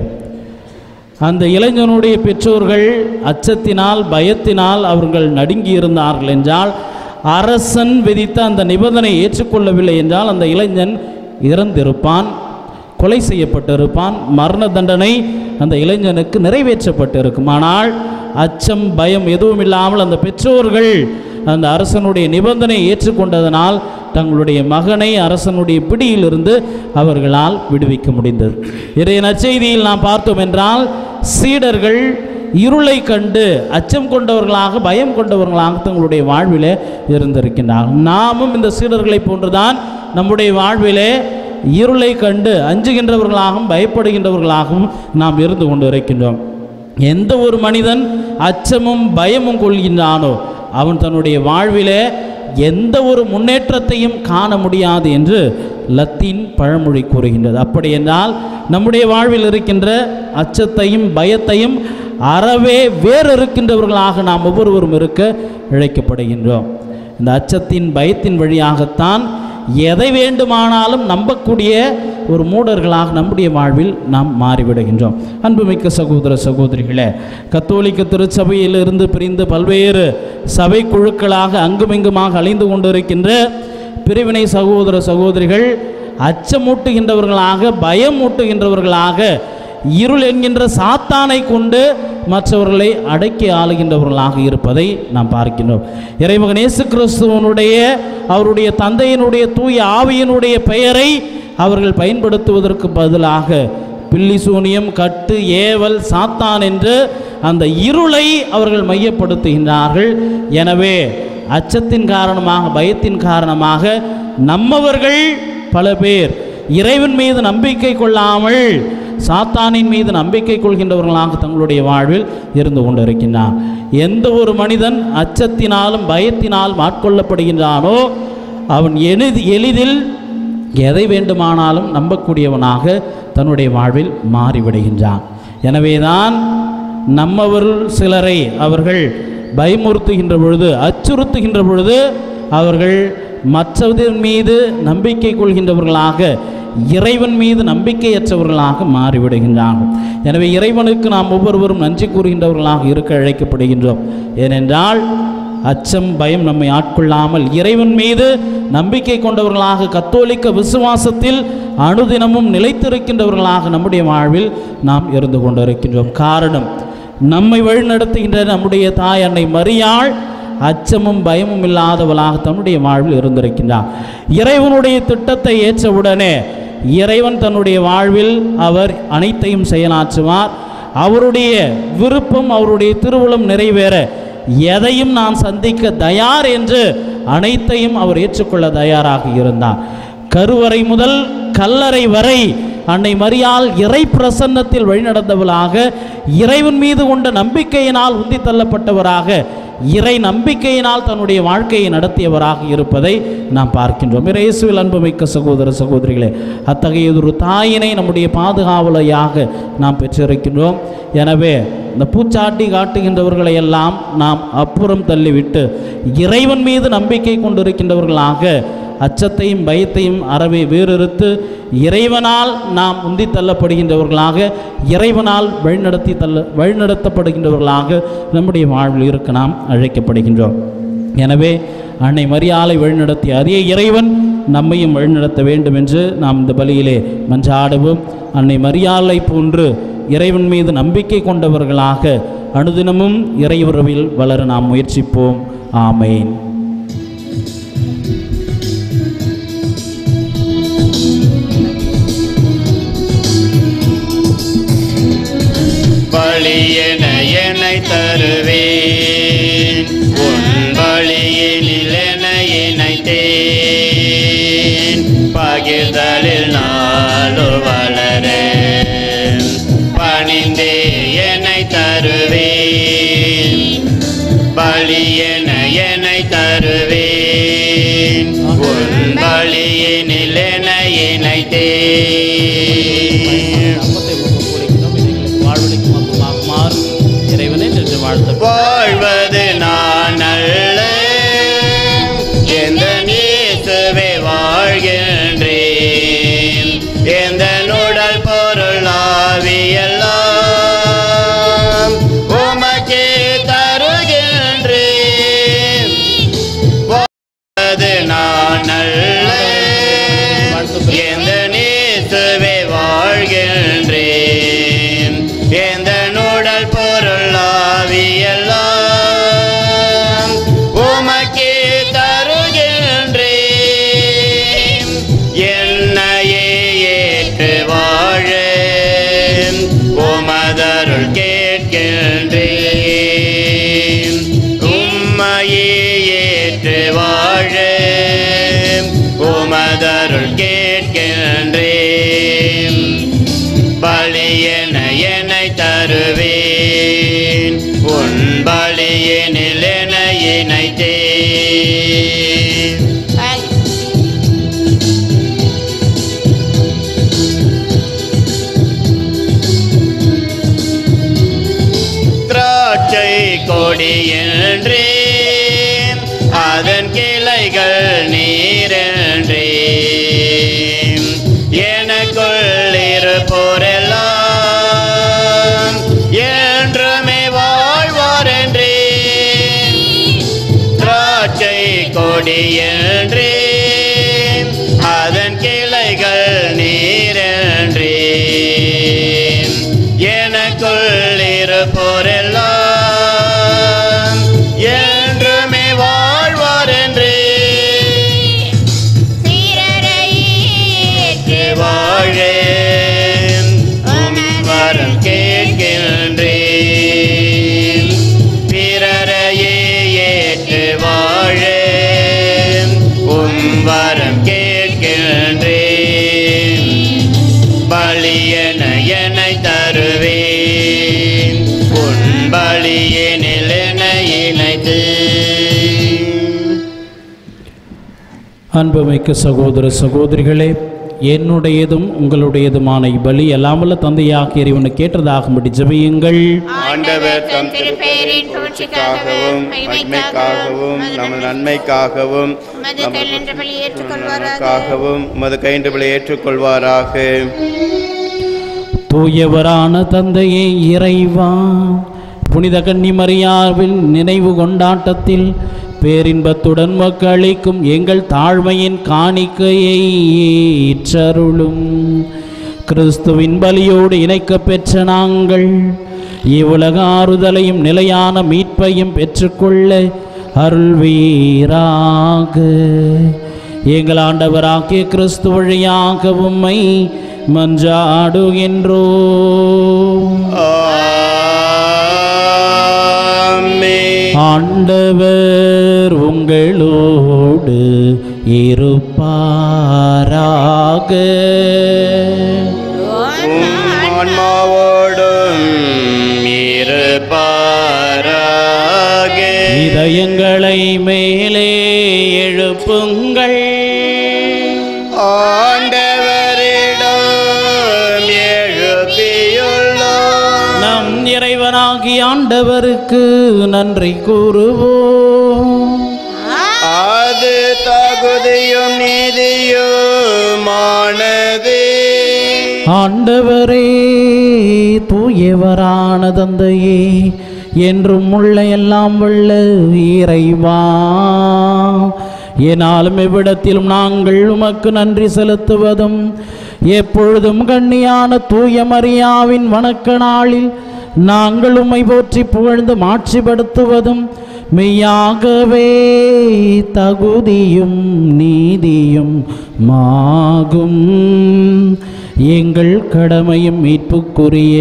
அந்த இளைஞனுடைய பெற்றோர்கள் அச்சத்தினால் பயத்தினால் அவர்கள் நடுங்கி இருந்தார்கள் என்றால் அரசன் விதித்த அந்த நிபந்தனை ஏற்றுக்கொள்ளவில்லை என்றால் அந்த இளைஞன் இறந்திருப்பான் கொலை செய்யப்பட்டிருப்பான் மரண தண்டனை அந்த இளைஞனுக்கு நிறைவேற்றப்பட்டிருக்கும் ஆனால் அச்சம் பயம் எதுவும் இல்லாமல் அந்த பெற்றோர்கள் அந்த அரசனுடைய நிபந்தனை ஏற்றுக்கொண்டதனால் தங்களுடைய மகனை அரசனுடைய பிடியிலிருந்து அவர்களால் விடுவிக்க முடிந்தது இறைய நற்செய்தியில் நாம் பார்த்தோம் என்றால் சீடர்கள் இருளை கண்டு அச்சம் கொண்டவர்களாக பயம் கொண்டவர்களாக தங்களுடைய வாழ்விலே இருந்திருக்கின்றார்கள் நாமும் இந்த சீடர்களை போன்றுதான் நம்முடைய வாழ்விலே இருளை கண்டு அஞ்சுகின்றவர்களாகவும் பயப்படுகின்றவர்களாகவும் நாம் இருந்து கொண்டு இருக்கின்றோம் எந்த ஒரு மனிதன் அச்சமும் பயமும் கொள்கின்றானோ அவன் தன்னுடைய வாழ்விலே எந்த ஒரு முன்னேற்றத்தையும் காண முடியாது என்று லத்தீன் பழமொழி கூறுகின்றது அப்படி என்றால் நம்முடைய வாழ்வில் இருக்கின்ற அச்சத்தையும் பயத்தையும் அறவே வேறு இருக்கின்றவர்களாக நாம் ஒவ்வொருவரும் இருக்க இழைக்கப்படுகின்றோம் இந்த அச்சத்தின் பயத்தின் வழியாகத்தான் எதை வேண்டுமானாலும் நம்பக்கூடிய ஒரு மூடர்களாக நம்முடைய வாழ்வில் நாம் மாறிவிடுகின்றோம் அன்புமிக்க சகோதர சகோதரிகளே கத்தோலிக்க திருச்சபையிலிருந்து பிரிந்து பல்வேறு சபை குழுக்களாக அங்குமிங்குமாக அழிந்து கொண்டிருக்கின்ற பிரிவினை சகோதர சகோதரிகள் அச்சமூட்டுகின்றவர்களாக பயமூட்டுகின்றவர்களாக இருள் என்கின்ற சாத்தானை கொண்டு மற்றவர்களை அடக்கி ஆளுகின்றவர்களாக இருப்பதை நாம் பார்க்கின்றோம் இறைமகன் இயேசு கிறிஸ்துவனுடைய அவருடைய தந்தையினுடைய தூய ஆவியினுடைய பெயரை அவர்கள் பயன்படுத்துவதற்கு பதிலாக பில்லி சூனியம் கட்டு ஏவல் சாத்தான் என்று அந்த இருளை அவர்கள் மையப்படுத்துகின்றார்கள் எனவே அச்சத்தின் காரணமாக பயத்தின் காரணமாக நம்மவர்கள் பல பேர் இறைவன் மீது நம்பிக்கை கொள்ளாமல் சாத்தானின் மீது நம்பிக்கை கொள்கின்றவர்களாக தங்களுடைய வாழ்வில் இருந்து கொண்டிருக்கின்றார் எந்த ஒரு மனிதன் அச்சத்தினாலும் பயத்தினாலும் ஆட்கொள்ளப்படுகின்றானோ அவன் எளிது எளிதில் எதை வேண்டுமானாலும் நம்பக்கூடியவனாக தன்னுடைய வாழ்வில் மாறிவிடுகின்றான் எனவேதான் நம்மவர் சிலரை அவர்கள் பயமுறுத்துகின்ற பொழுது அச்சுறுத்துகின்ற பொழுது அவர்கள் மற்றவரின் மீது நம்பிக்கை கொள்கின்றவர்களாக இறைவன் மீது நம்பிக்கையற்றவர்களாக மாறிவிடுகின்றார்கள் எனவே இறைவனுக்கு நாம் ஒவ்வொருவரும் நன்றி கூறுகின்றவர்களாக இருக்க அழைக்கப்படுகின்றோம் ஏனென்றால் அச்சம் பயம் நம்மை ஆட்கொள்ளாமல் இறைவன் மீது நம்பிக்கை கொண்டவர்களாக கத்தோலிக்க விசுவாசத்தில் அனுதினமும் நிலைத்திருக்கின்றவர்களாக நம்முடைய வாழ்வில் நாம் இருந்து கொண்டிருக்கின்றோம் காரணம் நம்மை வழிநடத்துகின்ற நம்முடைய தாய் அன்னை மரியாள் அச்சமும் பயமும் இல்லாதவளாக தன்னுடைய வாழ்வில் இருந்திருக்கின்றார் இறைவனுடைய திட்டத்தை ஏற்றவுடனே இறைவன் தன்னுடைய வாழ்வில் அவர் அனைத்தையும் செயலாற்றுவார் அவருடைய விருப்பம் அவருடைய திருவுளம் நிறைவேற எதையும் நான் சந்திக்க தயார் என்று அனைத்தையும் அவர் ஏற்றுக்கொள்ள தயாராக இருந்தார் கருவறை முதல் கல்லறை வரை அன்னை மரியாள் இறை பிரசன்னத்தில் வழிநடந்தவளாக இறைவன் மீது கொண்ட நம்பிக்கையினால் உந்தி தள்ளப்பட்டவராக இறை நம்பிக்கையினால் தன்னுடைய வாழ்க்கையை நடத்தியவராக இருப்பதை நாம் பார்க்கின்றோம் இயேசுவில் அன்புமிக்க சகோதர சகோதரிகளே அத்தகைய ஒரு தாயினை நம்முடைய பாதுகாவலையாக நாம் பெற்றிருக்கின்றோம் எனவே இந்த பூச்சாட்டி காட்டுகின்றவர்களை எல்லாம் நாம் அப்புறம் தள்ளிவிட்டு இறைவன் மீது நம்பிக்கை கொண்டிருக்கின்றவர்களாக அச்சத்தையும் பயத்தையும் அறவே வேறறுத்து இறைவனால் நாம் உந்தி தள்ளப்படுகின்றவர்களாக இறைவனால் வழிநடத்தி தள்ள வழிநடத்தப்படுகின்றவர்களாக நம்முடைய வாழ்வில் இருக்க நாம் அழைக்கப்படுகின்றோம் எனவே அன்னை மரியாதை வழிநடத்திய அதே இறைவன் நம்மையும் வழிநடத்த வேண்டும் என்று நாம் இந்த பலியிலே மன்றாடுவோம் அன்னை மரியாதை போன்று இறைவன் மீது நம்பிக்கை கொண்டவர்களாக அனுதினமும் இறையுறவில் வளர நாம் முயற்சிப்போம் ஆமேன் பலியென என்னை தருவேன் உன் பலியினில் என இணைத்தேன் பகிர்தலில் நாளு வளர பணிந்தே என்னை தருவேன் பலியென என்னை தருவேன் உன் பலியினில் என இணைத்தேன் வாழ்வழிக்கும் அப்பமாக மாறும் இறைவனை நின்று வாழ்த்த வாழ்வது நான் அல்ல எந்த நீசுவே வாழ்கின்றேன் எந்த உடல் பொருள் ஆவியெல்லாம் உமக்கே தருகின்றேன் வாழ்வது நான் அல்ல எந்த நீசுவே வாழ்கின்றேன் எந்த உடல் பொருள் ஆவியெல்லாம் உமக்கே தருகின்றேன் என்னையே ஏற்று வாழ உமதருள் கேட்கின்றேன் உம்மையே ஏற்று வாழ உமதருள் கேட்கின்றேன் பலியென என்னை தருவேன் உன் பலியனில் என இணைத்தேன் திராட்சை கொடியென்றேன் அதன் கிளைகள் நீரென்றேன் எனக்குள் இருப்போரெல்லாம் என்றுமே வாழ்வாரென்றேன் திராட்சை கொடியென்றேன் அதன் கிளைகள் நீரென்றேன் எனக்குள் இருப்போரெல்லாம் என்றுமே வாழ்வாரென்றேன் சீரரையேற்று வாழேன் உம் வரம் கேட்கின்றேன் பிறரையே ஏற்று வாழேன் உம் வரம் கேட்கின்றேன் பலியென என்னை தருவேன் உன் பலியனில் என இணைத்து அன்புமிக்க சகோதர சகோதரிகளே என்னுடையதும் உங்களுடையதுமான இப்பலி எல்லாமல்ல தந்தையாக இறைவனை கேட்டதாகும்படி ஜெபியுங்கள் ஆண்டவர் தம் திருப்பெயரின் புகழ்ச்சிக்காகவும் மகிமைக்காகவும் நமது நன்மைக்காகவும் உமது தெல்லென்ற பலி ஏற்றுக்கொள்வாராக நமக்காகவும் உமது கைண்டபிளை ஏற்றுக்கொள்வாராக தூயவரான தந்தையே இறைவா புனித கன்னிமரியாவின் நினைவு கொண்டாட்டத்தில் பேரின்பத்துடன் மக்களிக்கும் எங்கள் தாழ்மையின் காணிக்கையை ஏற்றருளும் கிறிஸ்துவின் பலியோடு இணைக்கப் பெற்ற நாங்கள் இவ்வுலக ஆறுதலையும் நிலையான மீட்பையும் பெற்றுக்கொள்ள அருள்வீராக எங்கள் ஆண்டவராகிய கிறிஸ்து வழியாக உம்மை மன்றாடுகின்றோம் ஆமென். ஆண்டவர் உங்களோடு இருப்பாராக உம் ஆன்மாவோடும் இருப்பாராக இதயங்களை மேலே எழுப்புங்கள் ஆண்டவரிடம் எழுப்பியுள்ளோம் நம் இறைவனாகி ஆண்டவருக்கு நன்றி கூறுவோம் அது தகுதியும் நீதியுமானது ஆண்டவரே தூயவரான தந்தையே என்றும் உள்ள எல்லாம் உள்ள இறைவா என்னாலும் எவ்விடத்திலும் நாங்கள் உமக்கு நன்றி செலுத்துவதும் எப்பொழுதும் கண்ணியான தூய மரியாவின் வணக்க நாளில் நாங்கள் உம்மை போற்றி புகழ்ந்து மாட்சிப்படுத்துவதும் மெய்யாகவே தகுதியும் நீதியும் மாகும் எங்கள் கடமையும் மீட்புக்குரிய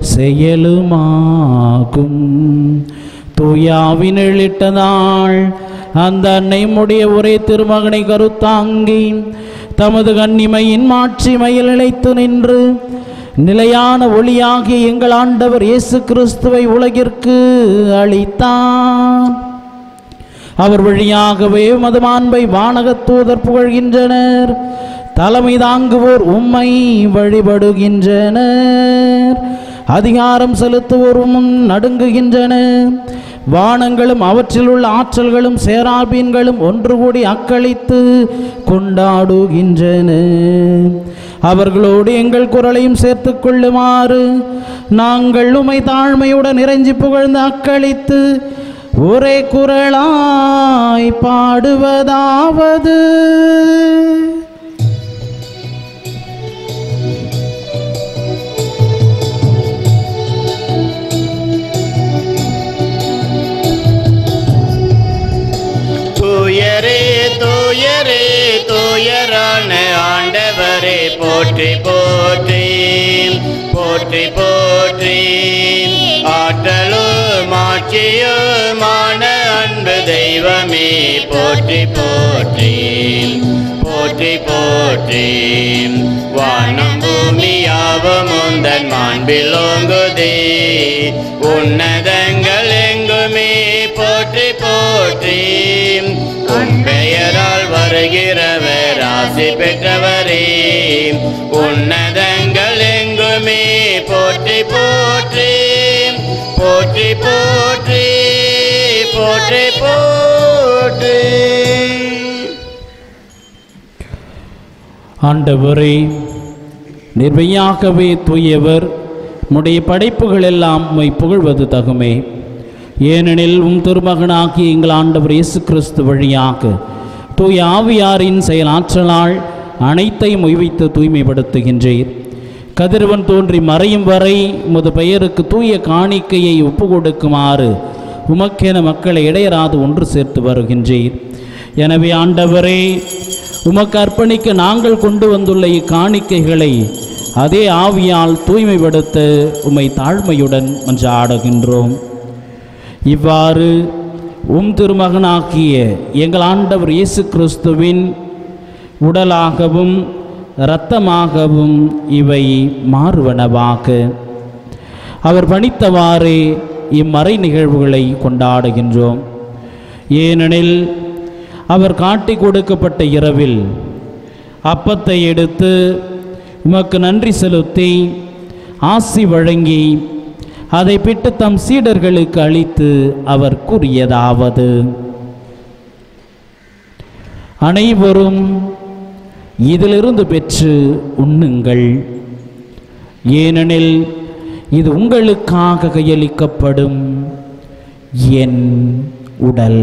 செயலுமாகும் தூயாவினிட்ட நாள் அந்த அன்னை முடிய ஒரே திருமகனை கருத்தாங்கி தமது கன்னிமையின் மாட்சிமையில் இழைத்து நின்று நிலையான ஒளியாகிய எங்கள் ஆண்டவர் இயேசு கிறிஸ்துவை உலகிற்கு அளித்தார் அவர் வழியாகவே மது மாண்பை வானகத் தூதர் புகழ்கின்றனர் தலைமை தாங்குவோர் உம்மை வழிபடுகின்றனர் அதிகாரம் செலுத்துவோர் உம் நடுங்குகின்றனர் வானங்களும் அவற்றில் உள்ள ஆற்றல்களும் சேராபீன்களும் ஒன்று கூடி அக்களித்து கொண்டாடுகின்றன அவர்களோடு எங்கள் குரலையும் சேர்த்து கொள்ளுமாறு நாங்கள் உமை தாழ்மையுடன் இறைஞ்சி புகழ்ந்து அக்களித்து ஒரே குரலாய் பாடுவதாவது தூயரே தூயரே தூயரான ஆண்டவரே போற்றி போற்றி போற்றி போற்றி ஆற்றலும் ஆட்சியுமான அன்பு தெய்வமே போற்றி போற்றி போற்றி போற்றி வானம் பூமியாவும் உந்தன் மாண்பில் ஓங்குதே உன்னதங்கள் எங்குமே போற்றி போற்றி உன் பெயரால் வருகிறவர் ஆசி பெற்றவரே உன்னதங்கள் எங்குமே போற்றி போற்றி போற்றி போற்றி போற்றி போற்றி ஆண்டவரே நிர்மையாகவே தூயவர் உம்முடைய படைப்புகள் எல்லாம் உம்மை புகழ்வது தகுமே ஏனெனில் உம் திருமகனாகிய எங்கள் ஆண்டவர் இயேசு கிறிஸ்து வழியாக தூய ஆவியாரின் செயலாற்றலால் அனைத்தையும் உய்வித்து தூய்மைப்படுத்துகின்றீர் கதிரவன் தோன்றி மறையும் வரை உமது பெயருக்கு தூய காணிக்கையை ஒப்பு கொடுக்குமாறு உமக்கென மக்களை இடையராது ஒன்று சேர்த்து வருகின்றீர் எனவே ஆண்டவரே உமக்கு அர்ப்பணிக்க நாங்கள் கொண்டு வந்துள்ள இக்காணிக்கைகளை அதே ஆவியால் தூய்மைப்படுத்த உம்மை தாழ்மையுடன் மன்றாடுகின்றோம் இவ்வாறு உம் திருமகனாகிய எங்கள் ஆண்டவர் இயேசு கிறிஸ்துவின் உடலாகவும் இரத்தமாகவும் இவை மாறுவனவாக அவர் பணித்தவாறே இம்மறை நிகழ்வுகளை கொண்டாடுகின்றோம் ஏனெனில் அவர் காட்டி கொடுக்கப்பட்ட இரவில் அப்பத்தை எடுத்து உமக்கு நன்றி செலுத்தி ஆசி வழங்கி அதை பிட்டு தம் சீடர்களுக்கு அளித்து அவர் கூறியதாவது அனைவரும் இதிலிருந்து பெற்று உண்ணுங்கள் ஏனெனில் இது உங்களுக்காக கையளிக்கப்படும் என் உடல்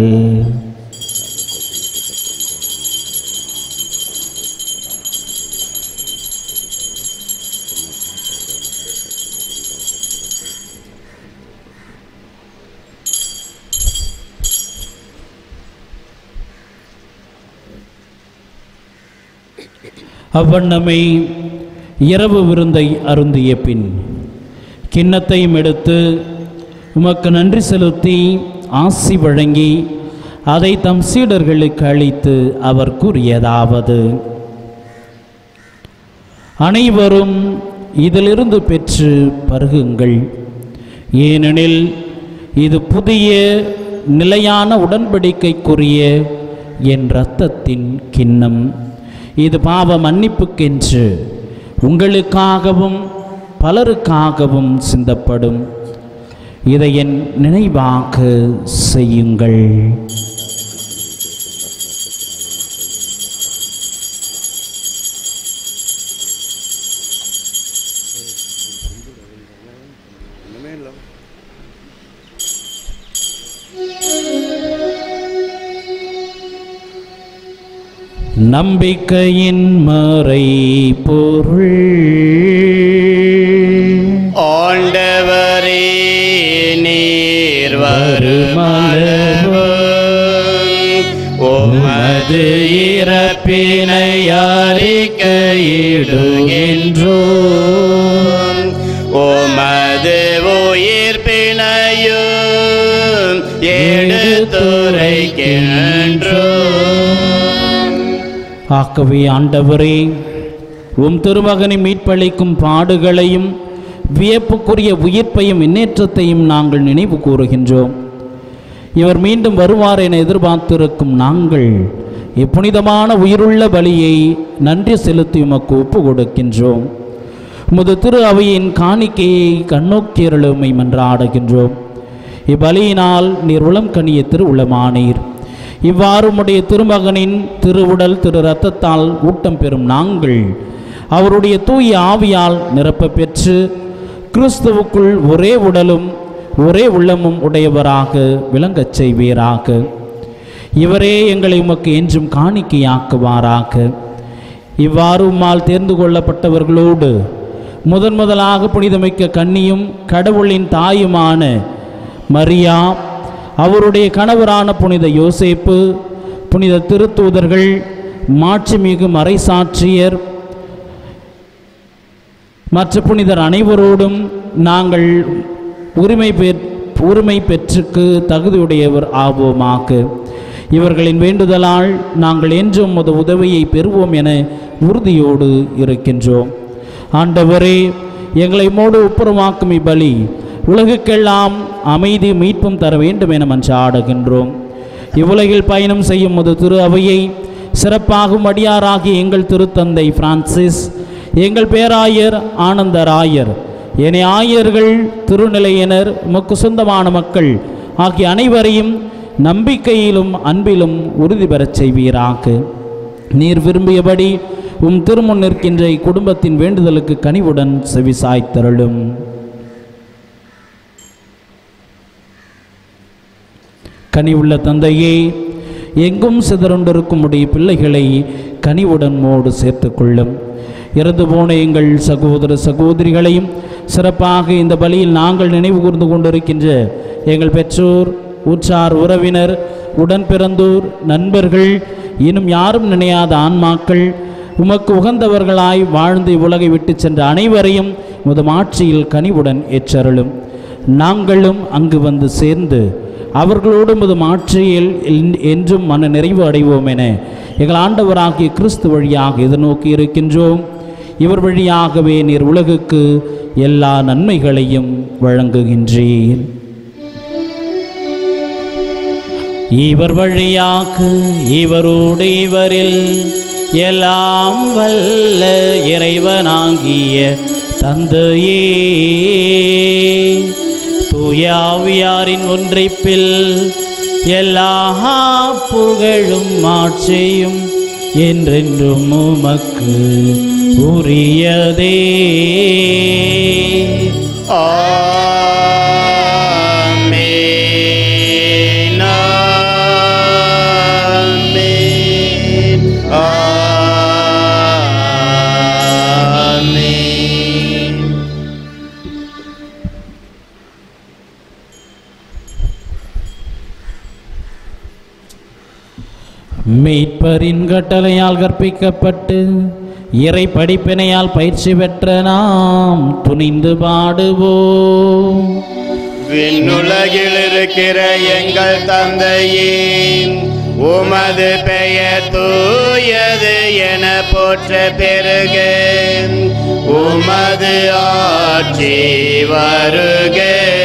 அவ்வண்ணமே இரவு விருந்தை அருந்திய பின் கிண்ணத்தையும் எடுத்து உமக்கு நன்றி செலுத்தி ஆசி வழங்கி அதை தம் சீடர்களுக்கு அளித்து அவர் கூறியதாவது அனைவரும் இதிலிருந்து பெற்று பருகுங்கள் ஏனெனில் இது புதிய நிலையான உடன்படிக்கைக்குரிய என் இரத்தத்தின் கிண்ணம் இது பாவ மன்னிப்புக்கென்று உங்களுக்காகவும் பலருக்காகவும் சிந்தப்படும் இதை என் நினைவாக செய்யுங்கள் நம்பிக்கையின் மறை பொருள் ஆண்டவரே நீர் வருமளவு உமது இறப்பினை அறிக்கையிடுகின்றோம் உமது உயிர்ப்பினையும் எடுத்துரைக்கின்றோம் ஆகவே ஆண்டவரே உம் திருமகனை மீட்பளிக்கும் பாடுகளையும் வியப்புக்குரிய உயிர்ப்பையும் முன்னேற்றத்தையும் நாங்கள் நினைவு கூறுகின்றோம் இவர் மீண்டும் வருவார் என எதிர்பார்த்திருக்கும் நாங்கள் இப்புனிதமான உயிருள்ள பலியை நன்றி செலுத்தி உமக்கு ஒப்பு கொடுக்கின்றோம் உமது திரு அவையின் காணிக்கையை கண்ணோக்கியருளுமை மன்றாடுகின்றோம் இப்பலியினால் நீர் உளம் கனிய திருவுளமானீர் இவ்வாறு உம்முடைய திருமகனின் திருவுடல் திரு ரத்தத்தால் ஊட்டம் பெறும் நாங்கள் அவருடைய தூய ஆவியால் நிரப்ப பெற்று கிறிஸ்துவுக்குள் ஒரே உடலும் ஒரே உள்ளமும் உடையவராக விளங்கச் செய்வீராக இவரே எங்களை உமக்கு என்றும் காணிக்கையாக்குவாராக இவ்வாறு உம்மால் தேர்ந்து கொள்ளப்பட்டவர்களோடு முதன் முதலாக புனிதமிக்க கன்னியும் கடவுளின் தாயுமான மரியா அவருடைய கணவரான புனித யோசேப்பு புனித திருத்தூதர்கள் மாட்சிமிகு மறைசாட்சியர் மற்ற புனிதர் அனைவரோடும் நாங்கள் உரிமை பெற் உரிமை பெற்றுக்கு தகுதியுடையவர் ஆவோமாக இவர்களின் வேண்டுதலால் நாங்கள் என்றும் உமது உதவியை பெறுவோம் என உறுதியோடு இருக்கின்றோம் ஆண்டவரே எங்களை மோடு ஒப்புரமாக்கும் இப்பலி உலகுக்கெல்லாம் அமைதி மீட்பும் தர வேண்டும் என மன்றாடுகின்றோம் இவ்வுலகில் பயணம் செய்யும் முது திரு அவையை சிறப்பாகும் அடியாராகிய எங்கள் திருத்தந்தை பிரான்சிஸ் எங்கள் பேராயர் ஆனந்தராயர் என ஆயர்கள் திருநிலையினர் உமக்கு சொந்தமான மக்கள் ஆகிய அனைவரையும் நம்பிக்கையிலும் அன்பிலும் உறுதி பெறச் செய்வீராக நீர் விரும்பியபடி உம் திருமுன் நிற்கின்ற இக்குடும்பத்தின் வேண்டுதலுக்கு கனிவுடன் செவிசாய்த்தருளும் கனிவுள்ள தந்தையே எங்கும் சிதறுண்டிருக்கும் உடைய பிள்ளைகளை கனிவுடன் மோடு சேர்த்துக்கொள்ளும் இறந்து போன எங்கள் சகோதர சகோதரிகளையும் சிறப்பாக இந்த பலியில் நாங்கள் நினைவு கூர்ந்து கொண்டிருக்கின்ற எங்கள் பெற்றோர் உற்றார் உறவினர் உடன் பிறந்தோர் நண்பர்கள் இன்னும் யாரும் நினையாத ஆன்மாக்கள் உமக்கு உகந்தவர்களாய் வாழ்ந்து இவ்வுலகை விட்டு சென்ற அனைவரையும் முதும் ஆட்சியில் கனிவுடன் ஏற்றருளும் நாங்களும் அங்கு வந்து சேர்ந்து அவர்களோடு முதும் ஆட்சியில் என்- என்றும் மன நிறைவு அடைவோம் என எங்கள் ஆண்டவராகிய கிறிஸ்து வழியாக எதிர்நோக்கி இருக்கின்றோம் இவர் வழியாகவே நீர் உலகுக்கு எல்லா நன்மைகளையும் வழங்குகின்றீர் இவர் வழியாக இவரோடு இவரில் எல்லாம் வல்ல இறைவனாகிய தந்தையே தூயாவியாரின் ஒன்றைப்பில் எல்லா புகழும் ஆட்சியும் என்றென்றும் உமக்கு உரியதே ஆமென் ஆமென் ஆமென் மீட்பரின் கட்டளையால் கற்பிக்கப்பட்டு இறை படிப்பினையால் பயிற்சி பெற்ற நாம் துணிந்து பாடுவோம் விண்ணுலகில் இருக்கிற எங்கள் தந்தையே உமது பெயர் தூயது என போற்ற பெருக உமது ஆட்சி வருக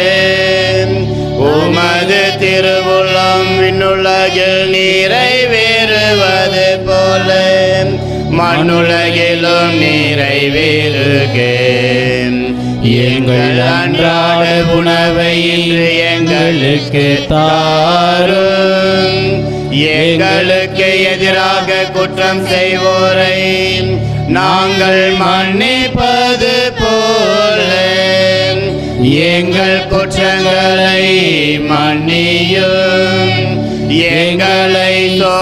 உமது திருவுளம் விண்ணுலகில் நிறைவேறுவது போல மண்ணுலகிலும் நிறைவேறுக எங்கள் அன்றாட உணவை இன்று எங்களுக்கு தாரும் எங்களுக்கு எதிராக குற்றம் செய்வோரை நாங்கள் மன்னிப்பது போல எங்கள் குற்றங்களை மன்னியும் எங்களை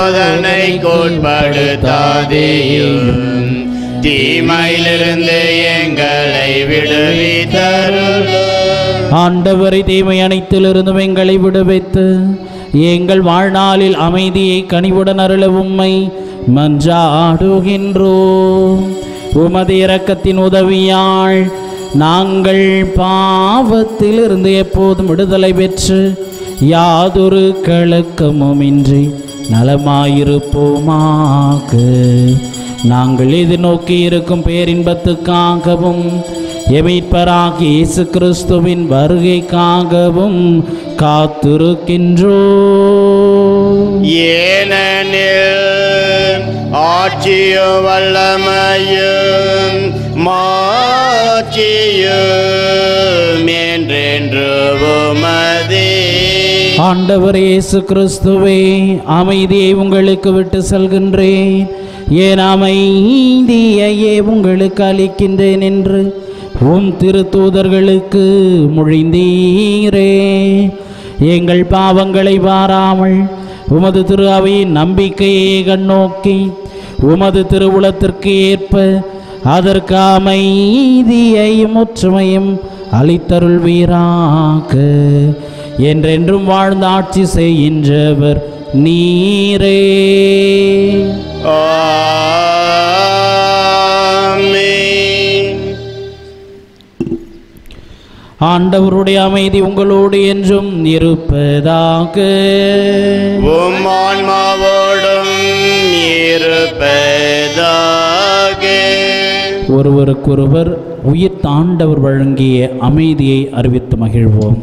சோதனைக்குட்படுத்தாதேயும் தீமையிலிருந்து எங்களை விடுவித்தருளும் ஆண்டவரை தீமை அனைத்திலிருந்தும் எங்களை விடுவித்து எங்கள் வாழ்நாளில் அமைதியை கனிவுடன் அருள உம்மை மன்றாடுகின்றோம் உமது இரக்கத்தின் உதவியால் நாங்கள் பாவத்திலிருந்து எப்போதும் விடுதலை பெற்று யாதொரு கலக்கமுமின்றி நலமாயிருப்போமாக நாங்கள் எதிர்நோக்கி இருக்கும் பேரின்பத்துக்காகவும் எமீட்பராகி இயேசு கிறிஸ்துவின் வருகைக்காகவும் காத்திருக்கின்றோம் ஏனெனில் ஆட்சியும் வல்லமையும் மாட்சியும் என்றென்று உமதே ஆண்டவர் இயேசு கிறிஸ்துவே அமைதியை உங்களுக்கு விட்டு செல்கின்றேன் ஏன் அமைதியையே உங்களுக்கு அளிக்கின்றேன் என்று உம் திருத்தூதர்களுக்கு மொழிந்தீரே எங்கள் பாவங்களை பாராமல் உமது திரு அவையின் நம்பிக்கையை கண்ணோக்கி உமது திருவுளத்திற்கு ஏற்ப அதற்கு அமைதியையும் ஒற்றுமையும் அளித்தருள்வீராக என்றென்றும் வாழ்ந்து ஆட்சி செய்கின்றவர் நீரே ஆமென் ஆண்டவருடைய அமைதி உங்களோடு என்றும் இருப்பதாக உம் ஆன்மாவோடும் இருப்பதாக ஒருவருக்கொருவர் உயிர் தாண்டவர் வழங்கிய அமைதியை அறிவித்து மகிழ்வோம்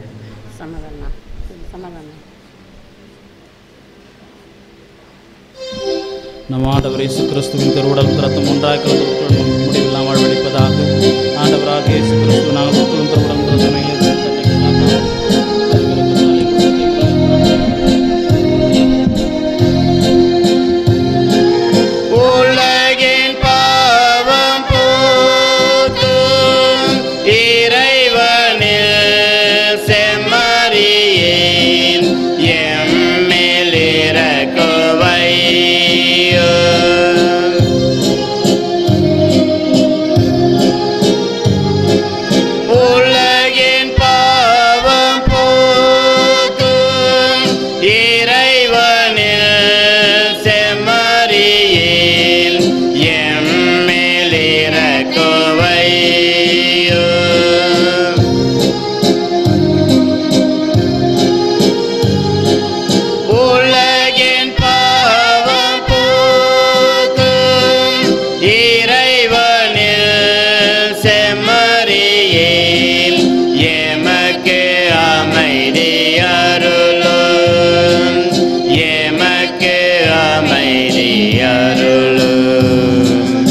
நம் ஆண்டவர் இயேசு கிறிஸ்துவின் திருவுடல் திறத்தும் ஒன்றாக கலந்து முடிவெல்லாம் வாழ்வழிப்பதாக ஆண்டவராக இயேசு கிறிஸ்துவ நாங்கள் திருவுடல் திறத்தமை உலகின் பாவம் போக்கும் இறைவனில் செம்மறியேன் எம்மில் இறக்குவையும் உலகின் பாவம் போக்கும் இறைவனில் செம்மறியேன் எம்மில் இறக்குவையும் உலகின் பாவம் போக்கும் இறைவனில் செம்மறியேன் எமக்கு அமைதி அருளும் எமக்கு அமைதி அருளும்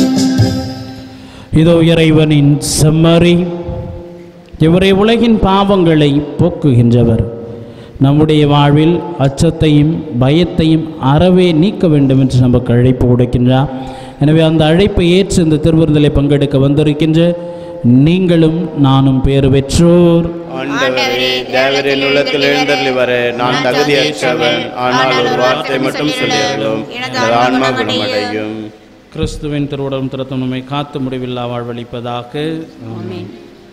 இதோ இறைவனின் செம்மறி இவரை உலகின் பாவங்களை போக்குகின்றவர் நம்முடைய வாழ்வில் அச்சத்தையும் பயத்தையும் அறவே நீக்க வேண்டும் என்று நமக்கு அழைப்பு கொடுக்கின்றார் எனவே அந்த அழைப்பை ஏற்று இந்த திருவிருந்தலை பங்கெடுக்க வந்திருக்கின்ற நீங்களும் நானும் பேறு பெற்றோர் ஆண்டவரே தேவரின் உள்ளத்தில் எழுந்தருளி வர நான் தகுதியற்றவன் ஆனால் ஒரு வார்த்தை மட்டும் சொல்லியறலும் எனது ஆன்மா குணமடையும் கிறிஸ்துவின் திருவுடலும் திருத்தம் நம்மை காத்து முடிவில்லா வாழ்வளிப்பதாக ஆமென்.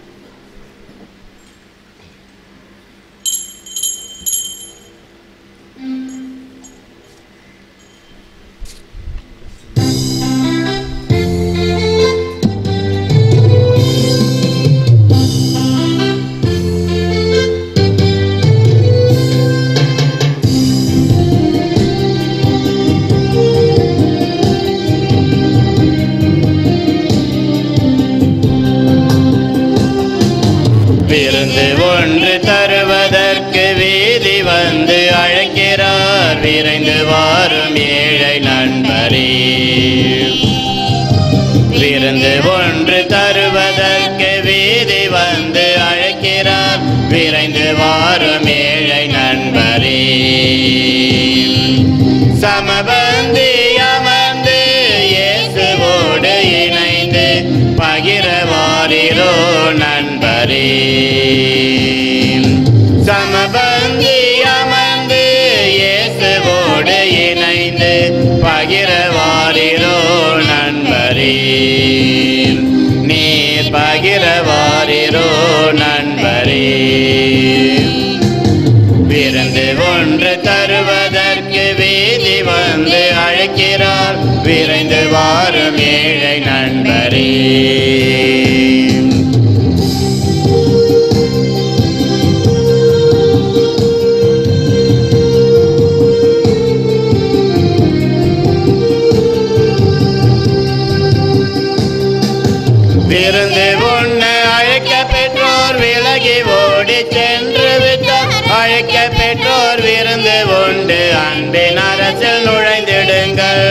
விருந்து ஒன்று தருவதற்கு வீதி வந்து அழைக்கிறார் விரைந்து வாரும் ஏழை நண்பரே விருந்து ஒன்று தருவதற்கு வீதி வந்து அழைக்கிறார் விரைந்து வாரும் ஏழை நண்பரே சமபந்தி அமர்ந்து இயேசுவோடு இணைந்து பகிரவாரிரோ நண்பரே சமபந்தி அமர்ந்து இயேசுவோடு இணைந்து பகிரவாரிரோ நண்பரே நீர் பகிரவாரிரோ நண்பரே விருந்து ஒன்று தருவதற்கு வீதி வந்து அழைக்கிறார் விரைந்து வாரும் ஏழை நண்பரே விருந்து உண்ண அழைக்க பெற்றோர் விலகி ஓடி சென்று விட்டார் அழைக்க பெற்றோர் விருந்து உண்டு அன்பின் அரசில் நுழைந்திடுங்கள்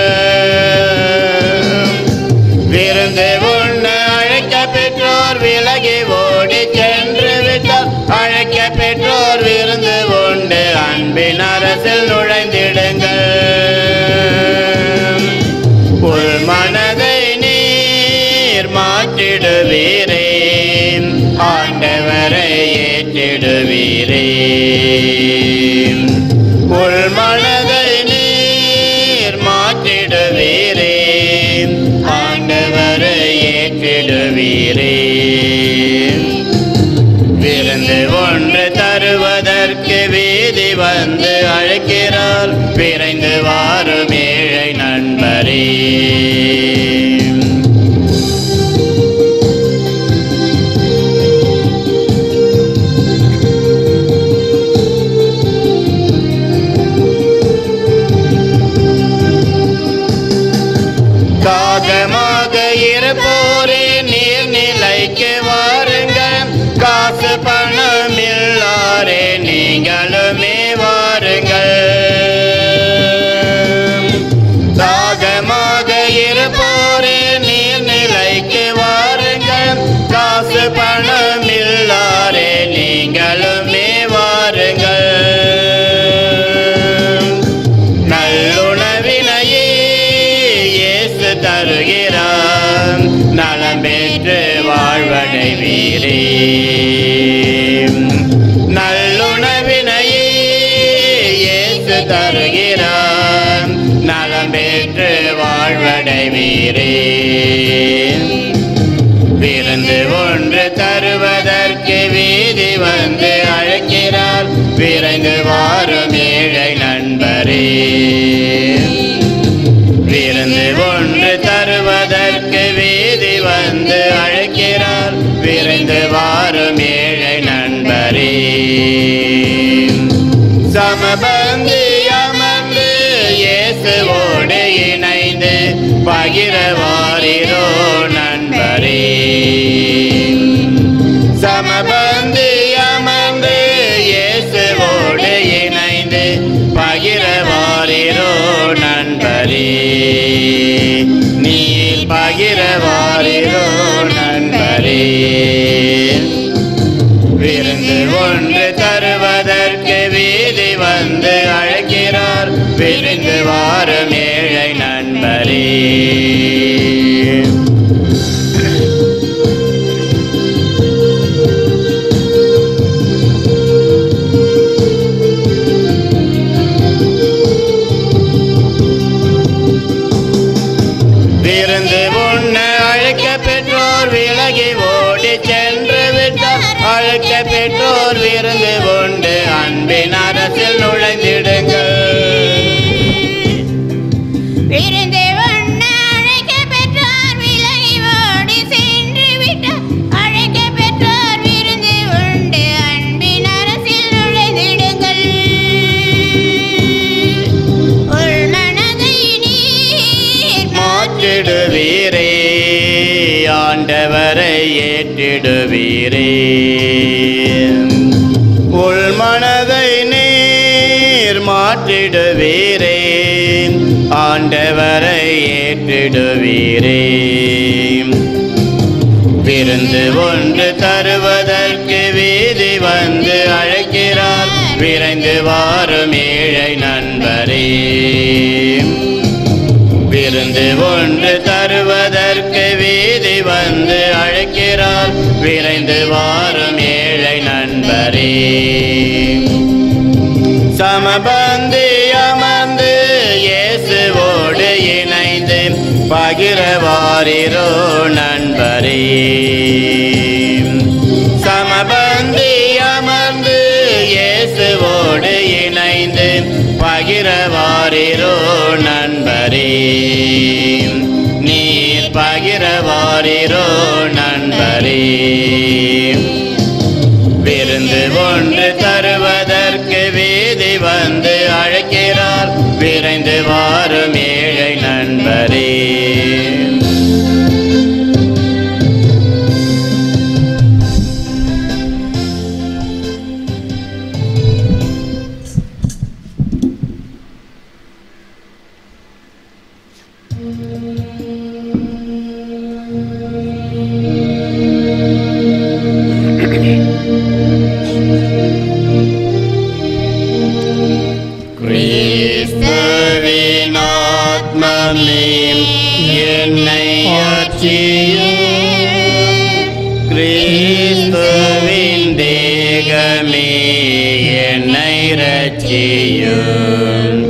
விருந்து உண்ண அழைக்க பெற்றோர் விலகி ஓடி சென்று விட்டார் அழைக்க பெற்றோர் விருந்து உண்டு அன்பின் அரசில் நுழைந்திடுங்கள் உள் மனதை நீர் மாற்றிடுவீரே ஆண்டவரை ஏற்றிடுவீரே உள் மனதை நீர் மாற்றிடுவீரே ஆண்டவரை ஏற்றிடுவீரே விருந்து ஒன்று தருவதற்கு வீதி வந்து அழைக்கிறார் விரைந்து வாரும் ஏழை நண்பரே தாகமாக இருப்போரே நீர்நிலைக்கு வாருங்கள் காசு பணம் இல்லாரே நீங்களுமே வாருங்கள் தாகமாக இருப்போரே நீர்நிலைக்கு வாருங்கள் காசு பணம் இல்லாரே நீங்களுமே வாருங்கள் நல்லுணவினையே இயேசு தருகிறார் நலம் பெற்று வாழ்வடைவீரே நல்லுணவினையே இயேசு தருகிறார் நலம் பெற்று வாழ்வடைவீரே விருந்து ஒன்று தருவதற்கு வீதி வந்து அழைக்கிறார் விரைந்து வாரும் ஏழை நண்பரே விருந்து ஒன்று தருவதற்கு வீதி வந்து அழைக்கிறார் விரைந்து வாரும் ஏழை நண்பரே சமபந்தி அமர்ந்து இயேசுவோடு இணைந்து பகிரவாரிரோ நண்பரே சமபந்தி அமர்ந்து இயேசுவோடு இணைந்து பகிரவாரிரோ நண்பரே நீர் பகிரவாரிரோ நண்பரே விருந்து ஒன்று தருவதற்கு வீதி வந்து விலகி ஓடி சென்று விட்டார் அழைக்க பெற்றோர் விருந்து கொண்டு அன்பின் அரசில் நுழைந்திடுங்கள் விருந்து உண்ண அழைக்க பெற்றார் விலகி ஓடி சென்று விட்டார் அழைக்க பெற்றார் விருந்து உண்டு அன்பின் அரசில் நுழைந்திடுங்கள் உள் மனதை நீர் மாற்றிடுவீரே ஆண்டவரை ஏற்றிடுவீரே உள் மனதை நீர் மாற்றிடுவீரே ஆண்டவரை ஏற்றிடுவீரே விருந்து ஒன்று தருவதற்கு வீதி வந்து அழைக்கிறார் விரைந்து வாரும் ஏழை நண்பரே விருந்து ஒன்று தருவதற்கு வீதி வந்து அழைக்கிறார் விரைந்து வாரும் ஏழை நண்பரே சமபந்தி அமர்ந்து இயேசுவோடு இணைந்து பகிரவாரிரோ நண்பரே சமபந்தி அமர்ந்து இயேசுவோடு இணைந்து பகிரவாரிரோ நண்பரே நீர் பகிரவாரிரோ நண்பரே விருந்து ஒன்று தருவதற்கு வீதி வந்து அழைக்கிறார் விரைந்து வாரும் ஏழை நண்பரே கிறிஸ்துவின் ஆத்மமே என்னை ஆட்சியும் கிறிஸ்துவின் தேகமே என்னை ரட்சியும்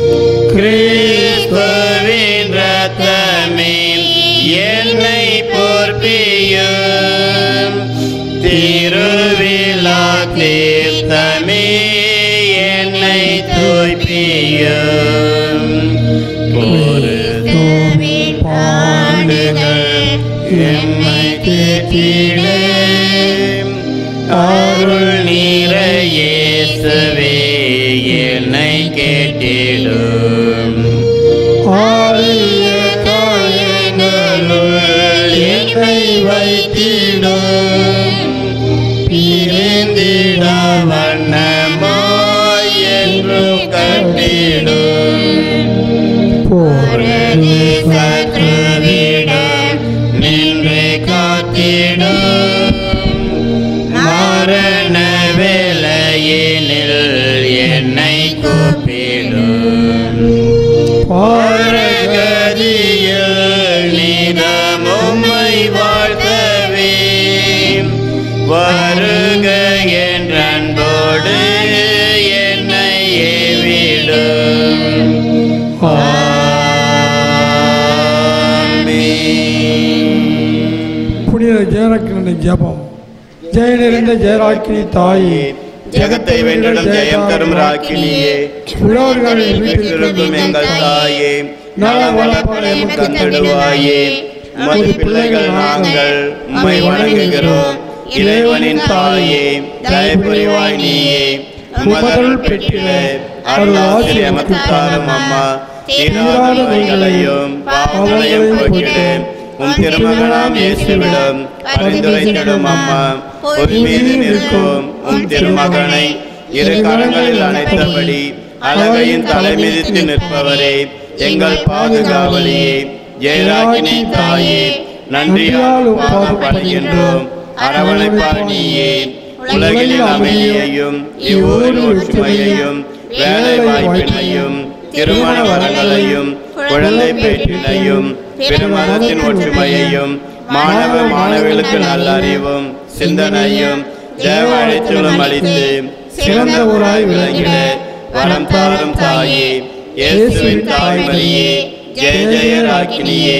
கிறிஸ்துவின் ரத்தமே என்னை பொற்பியும் திருவிழா தீர்த்தமே என்னை தூய்ப்பியும் பொருத்துவின் பாடுகள் என்னை தேற்றிட அருள் நீர இயேசுவே என்னை கேட்டிடும் ஆரிய காயங்களுள் என்னை வைத்திடும் பிரிந்திட வண்ணமாய் என்றும் கட்டிடும் போரது சத்ருவிடம் நின்று காத்திடும் மரண வேளையினில் என்னை கூப்பிடும் பாரகதியில் நீதம் உம்மை வாழ்த்தவே வருக என்ற அன்போடு என்னை ஏவிடும் ஆமென். புனித ஜெயராக்கினி ஜெபம் ஜெய நிறைந்த ஜெயராக்கினி தாயே ஜெகத்தை வென்றிடும் ஜெயம் தரும் ராக்கினியே உழவர்களின் வீட்டில் வீட்டிலிருக்கும் எங்கள் தாயே நலம் வளர்ப்பன எமக்கு தடுவாயே உமது பிள்ளைகள் நாங்கள் உம்மை வணங்குகிறோம் இறைவனின் தாயே தயபுரிவாய் நீயே உமதருள் பெற்றிட அருள் ஆசி எமக்கு தாரும் அம்மா தீராத நோய்களையும் பாவங்களையும் போக்கிடு உம் திருமகனாம் இயேசுவிடம் பரிந்துரைத்திடும் அம்மா ஒரு மீது நிற்கும் உம் திருமகனை இரு கரங்களில் அணைத்தபடி அழகையின் தலைமிதித்து நிற்பவரே எங்கள் பாதுகாவலியே ஜெயராகினி தாயே நன்றியால் பாதுபடுகின்றோம் அரவணைப்பார் நீயே உலகில் அமைதியையும் இவ்வூரின் ஒற்றுமையையும் வேலை வாய்ப்பினையும் திருமண வரங்களையும் குழந்தை பேற்றினையும் பெருமதத்தின் ஒற்றுமையையும் மாணவ மாணவிகளுக்கு நல்ல அறிவும் சிந்தனையும் தேவ அழைத்தலும் அளித்து சிறந்த ஊராய் விளங்கிட வரம் தாரும் தாயே இயேசுவின் தாய்மரியே ஜெய ஜெய ராக்கினியே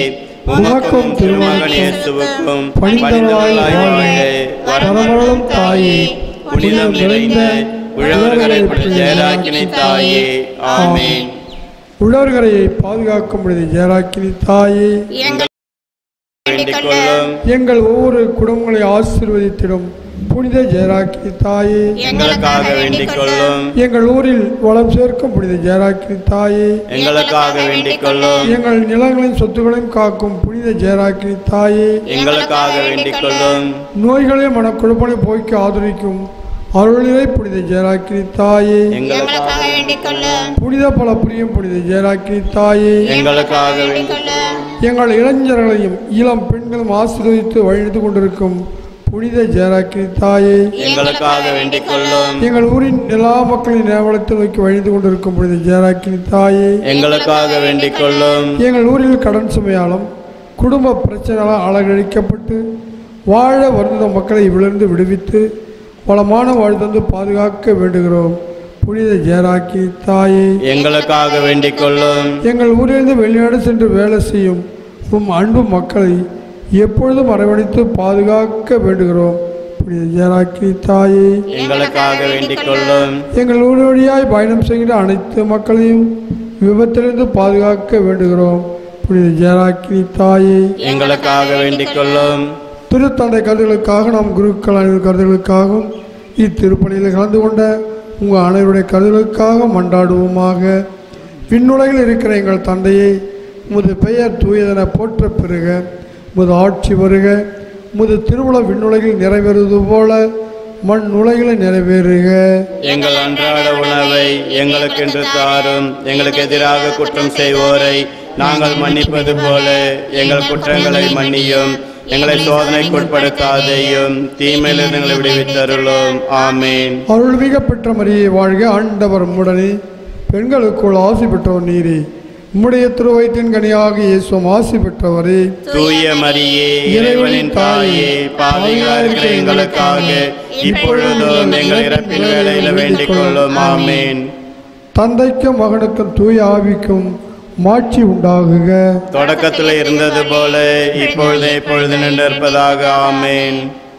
உமக்கும் திருமகன் இயேசுவுக்கும் பணிந்தவளாய் பணிந்தவளாய் வாழ வாழ பரமளவும் தாயே புனிதம் நிறைந்த உழவர்களை ஜெயராக்கினை தாயே ஆமென் உழவர்கரையை பாதுகாக்கும் பொழுது ஜெயராக்கினி தாயே எங்கள் வேண்டிக் கொள்ளும் எங்கள் ஒவ்வொரு குடும்பங்களை ஆசீர்வதித்திடும் புனித ஜெயராக்கினி தாயே எங்களுக்காக வேண்டிக் கொள்ளும் எங்கள் ஊரில் வளம் சேர்க்கும் புனித ஜெயராக்கினி தாயே எங்களுக்காக வேண்டிக் கொள்ளும் எங்கள் நிலங்களின் சொத்துக்களையும் காக்கும் புனித ஜெயராக்கினி தாயே எங்களுக்காக வேண்டிக் கொள்ளும் நோய்களையும் மனக்குழப்பனை போய்க்கு ஆதரிக்கும் அருளிலை புனித ஜெயராக்கினி தாயே எங்களுக்காக வேண்டிக் கொள்ளும் புனித பல புரியும் புனித ஜெயராக்கினி தாயே எங்களுக்காக வேண்டிக் கொள்ளும் எங்கள் இளைஞர்களையும் இளம் பெண்களும் ஆசீர்வதித்து வழிநடத்தி கொண்டிருக்கும் புனித ஜெயராக்கினி தாயே எங்களுக்காக வேண்டிக் கொள்ளும் எங்கள் ஊரின் எல்லா மக்களின் நேவலத்தை நோக்கி வழிந்து கொண்டிருக்கும் புனித ஜெயராக்கினி தாயே எங்களுக்காக வேண்டிக் கொள்ளும் எங்கள் ஊரில் கடன் சுமையாலும் குடும்ப பிரச்சனைகளால் அலகழிக்கப்பட்டு வாழ வருந்த மக்களை விழுந்து விடுவித்து வளமான வாழ் தந்து பாதுகாக்க வேண்டுகிறோம் புனித ஜெயராக்கி தாயே எங்களுக்காக வேண்டிக் கொள்ளும் எங்கள் ஊரிலிருந்து வெளிநாடு சென்று வேலை செய்யும் உம் அன்பு மக்களை எப்பொழுதும் அரவணைத்து பாதுகாக்க வேண்டுகிறோம் புனித ஜெயராக்கி தாயே எங்களுக்காக வேண்டிக் கொள்ளும் எங்கள் ஊர் வழியாய் பயணம் செய்கிற அனைத்து மக்களையும் விபத்திலிருந்து பாதுகாக்க வேண்டுகிறோம் புனித ஜெயராக்கி தாயே எங்களுக்காக வேண்டிக் கொள்ளும் திருத்தந்தை கருதுகளுக்காக நாம் குருக்கள் அனைவர் கருதுகளுக்காகவும் இத்திருப்பணியில் கலந்து கொண்ட உங்கள் அனைவருடைய கருதுகளுக்காக மன்றாடுவோமாக விண்ணுலகில் இருக்கிற எங்கள் தந்தையை உமது பெயர் தூயதென போற்ற பெறுக உமது ஆட்சி வருக உமது திருவிழா விண்ணுலகில் நிறைவேறுவது போல மண் உலகில் நிறைவேறுக எங்கள் அன்றாட உணவை எங்களுக்கு இன்று தாரும் எங்களுக்கு எதிராக குற்றம் செய்வோரை நாங்கள் மன்னிப்பது போல எங்கள் குற்றங்களை மன்னியும் எங்களை சோதனைக்குட்படுத்தாதேயும் தீமையிலிருந்து எங்களை விடுவித்தருளும் ஆமேன் அருள்மிக பெற்ற மரியை வாழ்க ஆண்டவர் உடனே பெண்களுக்குள் ஆசி பெற்றவர் நீரே உம்முடைய திருவயிற்றின் கனியாக இயேசுவும் ஆசி பெற்றவரே தூய மரியே இறைவனின் தாயே பாவிகளாக இருக்கிற எங்களுக்காக இப்பொழுதும் எங்கள் இறப்பின் வேளையில வேண்டிக் கொள்ளும் ஆமேன் தந்தைக்கும் மகனுக்கும் தூய ஆவிக்கும் மாட்சி உண்டாகுக தொடக்கத்தில் இருந்தது போல இப்பொழுது இப்பொழுது நின்றிருப்பதாக ஆமேன்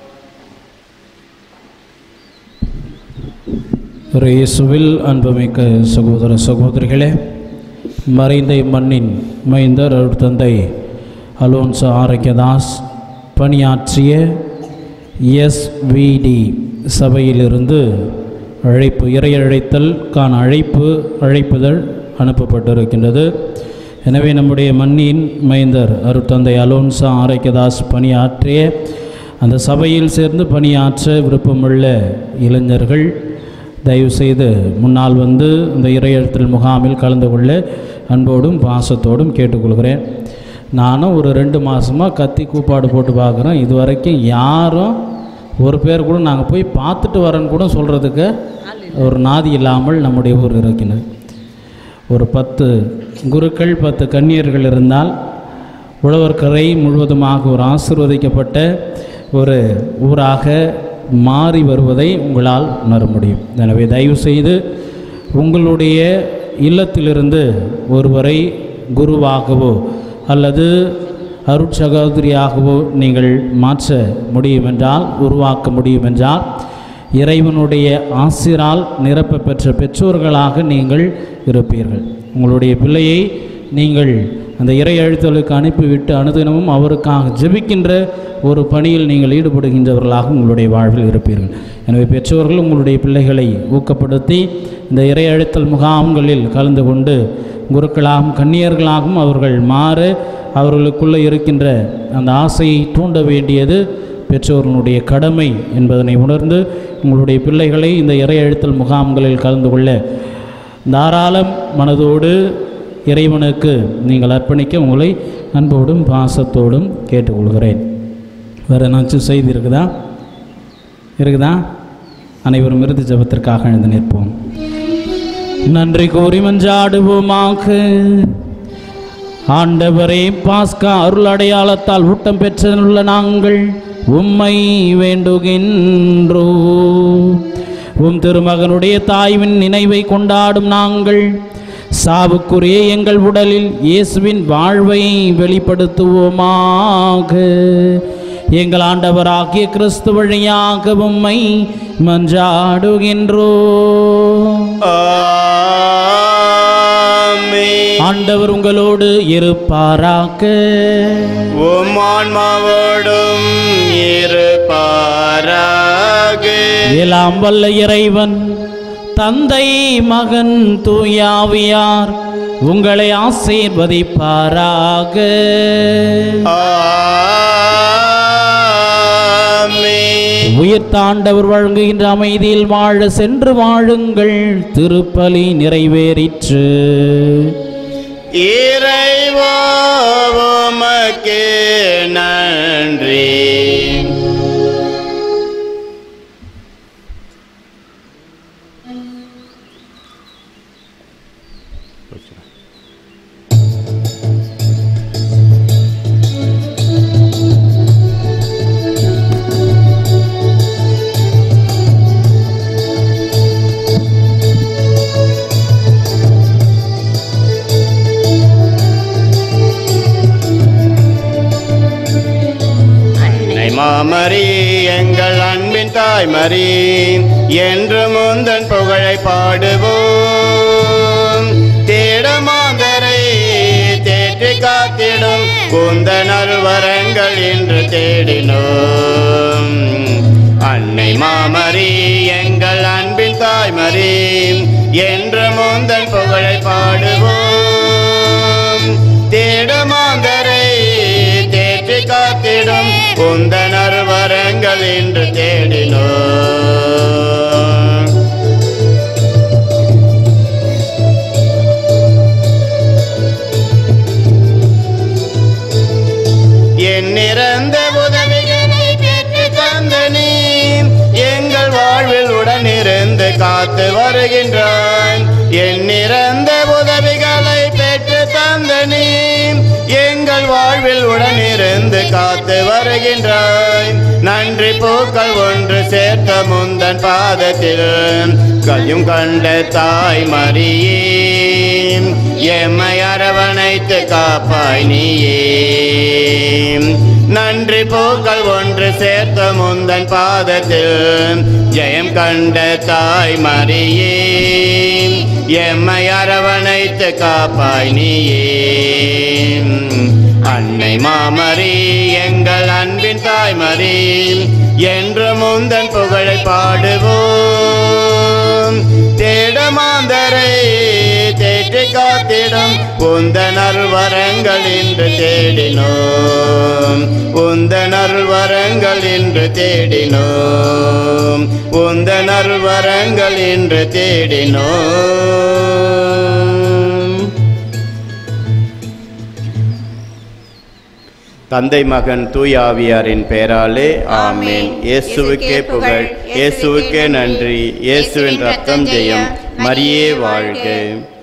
ஒரு இயேசுவில் அன்புமிக்க சகோதர சகோதரிகளே மறைந்த மண்ணின் மைந்தர் அருட் தந்தை அலோன்சோ ஆரோக்கியதாஸ் பணியாற்றிய எஸ்விடி சபையிலிருந்து அழைப்பு இறை அழைத்தல்கான அழைப்பு அழைப்புதல் அனுப்பப்பட்டிருக்கின்றது எனவே நம்முடைய மண்ணின் மைந்தர் அருட்தந்தை அலோன்சா ஆரோக்கியதாஸ் பணியாற்றிய அந்த சபையில் சேர்ந்து பணியாற்ற விருப்பமுள்ள இளைஞர்கள் தயவுசெய்து முன்னால் வந்து இந்த இறையழுத்தல் முகாமில் கலந்து கொள்ள அன்போடும் பாசத்தோடும் கேட்டுக்கொள்கிறேன் நானும் ஒரு ரெண்டு மாதமாக கத்தி கூப்பாடு போட்டு பார்க்குறேன் இது வரைக்கும் யாரும் ஒரு பேர் கூட நாங்கள் போய் பார்த்துட்டு வரேன்னு கூட சொல்கிறதுக்கு ஒரு நாதி இல்லாமல் நம்முடைய ஊர் இருக்கிறது ஒரு பத்து குருக்கள் பத்து கன்னியர்கள் இருந்தால் உழவர்கரை முழுவதுமாக ஒரு ஆசிர்வதிக்கப்பட்ட ஒரு ஊராக மாறி வருவதை உங்களால் உணர முடியும் எனவே தயவு செய்து உங்களுடைய இல்லத்திலிருந்து ஒருவரை குருவாகவோ அல்லது அருட்சகோதரியாகவோ நீங்கள் மாற்ற முடியும் என்றால் உருவாக்க முடியும் என்றால் இறைவனுடைய ஆசிரால் நிரப்ப பெற்ற பெற்றோர்களாக நீங்கள் இருப்பீர்கள் உங்களுடைய பிள்ளையை நீங்கள் அந்த இறை அழுத்தலுக்கு அனுப்பிவிட்டு அனுதினமும் அவருக்காக ஜெபிக்கின்ற ஒரு பணியில் நீங்கள் ஈடுபடுகின்றவர்களாக உங்களுடைய வாழ்வில் இருப்பீர்கள் எனவே பெற்றோர்கள் உங்களுடைய பிள்ளைகளை ஊக்கப்படுத்தி இந்த இறை அழுத்தல் முகாம்களில் கலந்து கொண்டு குருக்களாகவும் கன்னியர்களாகவும் அவர்கள் மாற அவர்களுக்குள்ளே இருக்கின்ற அந்த ஆசையை தூண்ட வேண்டியது பெற்றோர்களுடைய கடமை என்பதனை உணர்ந்து உங்களுடைய பிள்ளைகளை இந்த இறை அழுத்தல் முகாம்களில் கலந்து கொள்ள தாராளம் மனதோடு இறைவனுக்கு நீங்கள் அர்ப்பணிக்க உங்களை அன்போடும் பாசத்தோடும் கேட்டுக்கொள்கிறேன் வேறு ஏதாச்சும் செய்தி இருக்குதா இருக்குதா அனைவரும் இறுதி ஜபத்திற்காக எழுந்து நிற்போம் நன்றி கூறி மன்றாடுவோமாக ஆண்டவரே பாஸ்கா அருள் அடையாளத்தால் ஊட்டம் பெற்றுள்ள நாங்கள் உம்மை வேண்டுகின்றோ உம் திருமகனுடைய தாய்வின் நினைவை கொண்டாடும் நாங்கள் சாவுக்குரிய எங்கள் உடலில் இயேசுவின் வாழ்வை வெளிப்படுத்துவோமாக எங்கள் ஆண்டவராகிய கிறிஸ்து வழியாக உம்மை மன்றாடுகின்றோம் ஆமென். ஆண்டவர் உங்களோடு இருப்பாராக உம் ஆன்மாவோடும் இருப்பாராக எல்லாம் வல்ல இறைவன் தந்தை மகன் தூயாவியார் உங்களை ஆசீர்வதிப்பாராக ஆமென். உயிர் தாண்டவர் வழங்குகின்ற அமைதியில் வாழ சென்று வாழுங்கள் திருப்பலி நிறைவேறிற்று இறைவா உமக்கு நன்றி அன்னை மாமரி எங்கள் அன்பின் தாய்மரி என்று முந்தன் புகழை பாடுவோம் தேடமாந்தரை தேற்றி காத்திடும் குந்தனர் வரங்கள் என்று தேடினோம் அன்னை மாமரி எங்கள் அன்பின் தாய்மரி என்று முந்தன் புகழை பாடுவோம் தேடமாந்தரை தேற்றி காத்திடும் குந்தனர் வரங்கள் என்று தேடினோம் என் நிறந்த உதவிகளை பெற்று தந்த நீ எங்கள் வாழ்வில் உடனிருந்து காத்து வருகின்றான் என் நிறந்த உதவிகளை பெற்று தந்த நீ எங்கள் வாழ்வில் உடனிருந்து காத்து வருகின்றாய் நன்றி பூக்கள் ஒன்று சேர்த்த முந்தன் பாதத்தில் கையும் கண்ட தாய் மரியே எம்மை அரவணைத்து காப்பாய் நீயே நன்றி பூக்கள் ஒன்று சேர்த்த முந்தன் பாதத்தில் ஜெயம் கண்ட தாய் மரியே எம்மை அரவணைத்து காப்பாய் நீயே அன்னை மாமரி எங்கள் அன்பின் தாய்மரி என்று முந்தன் புகழை பாடுவோம் தேடமாந்தரை தேற்றி காத்திடும் உந்தனர் வரங்கள் என்று தேடினோம் உந்தனர் வரங்கள் என்று தேடினோம் உந்தனர் வரங்கள் என்று தேடினோம் தந்தை மகன் தூயாவியாரின் பெயராலே ஆமேன் இயேசுவுக்கே புகழ் இயேசுவுக்கே நன்றி இயேசுவின் ரத்தம் ஜெயம் மரியே வாழ்க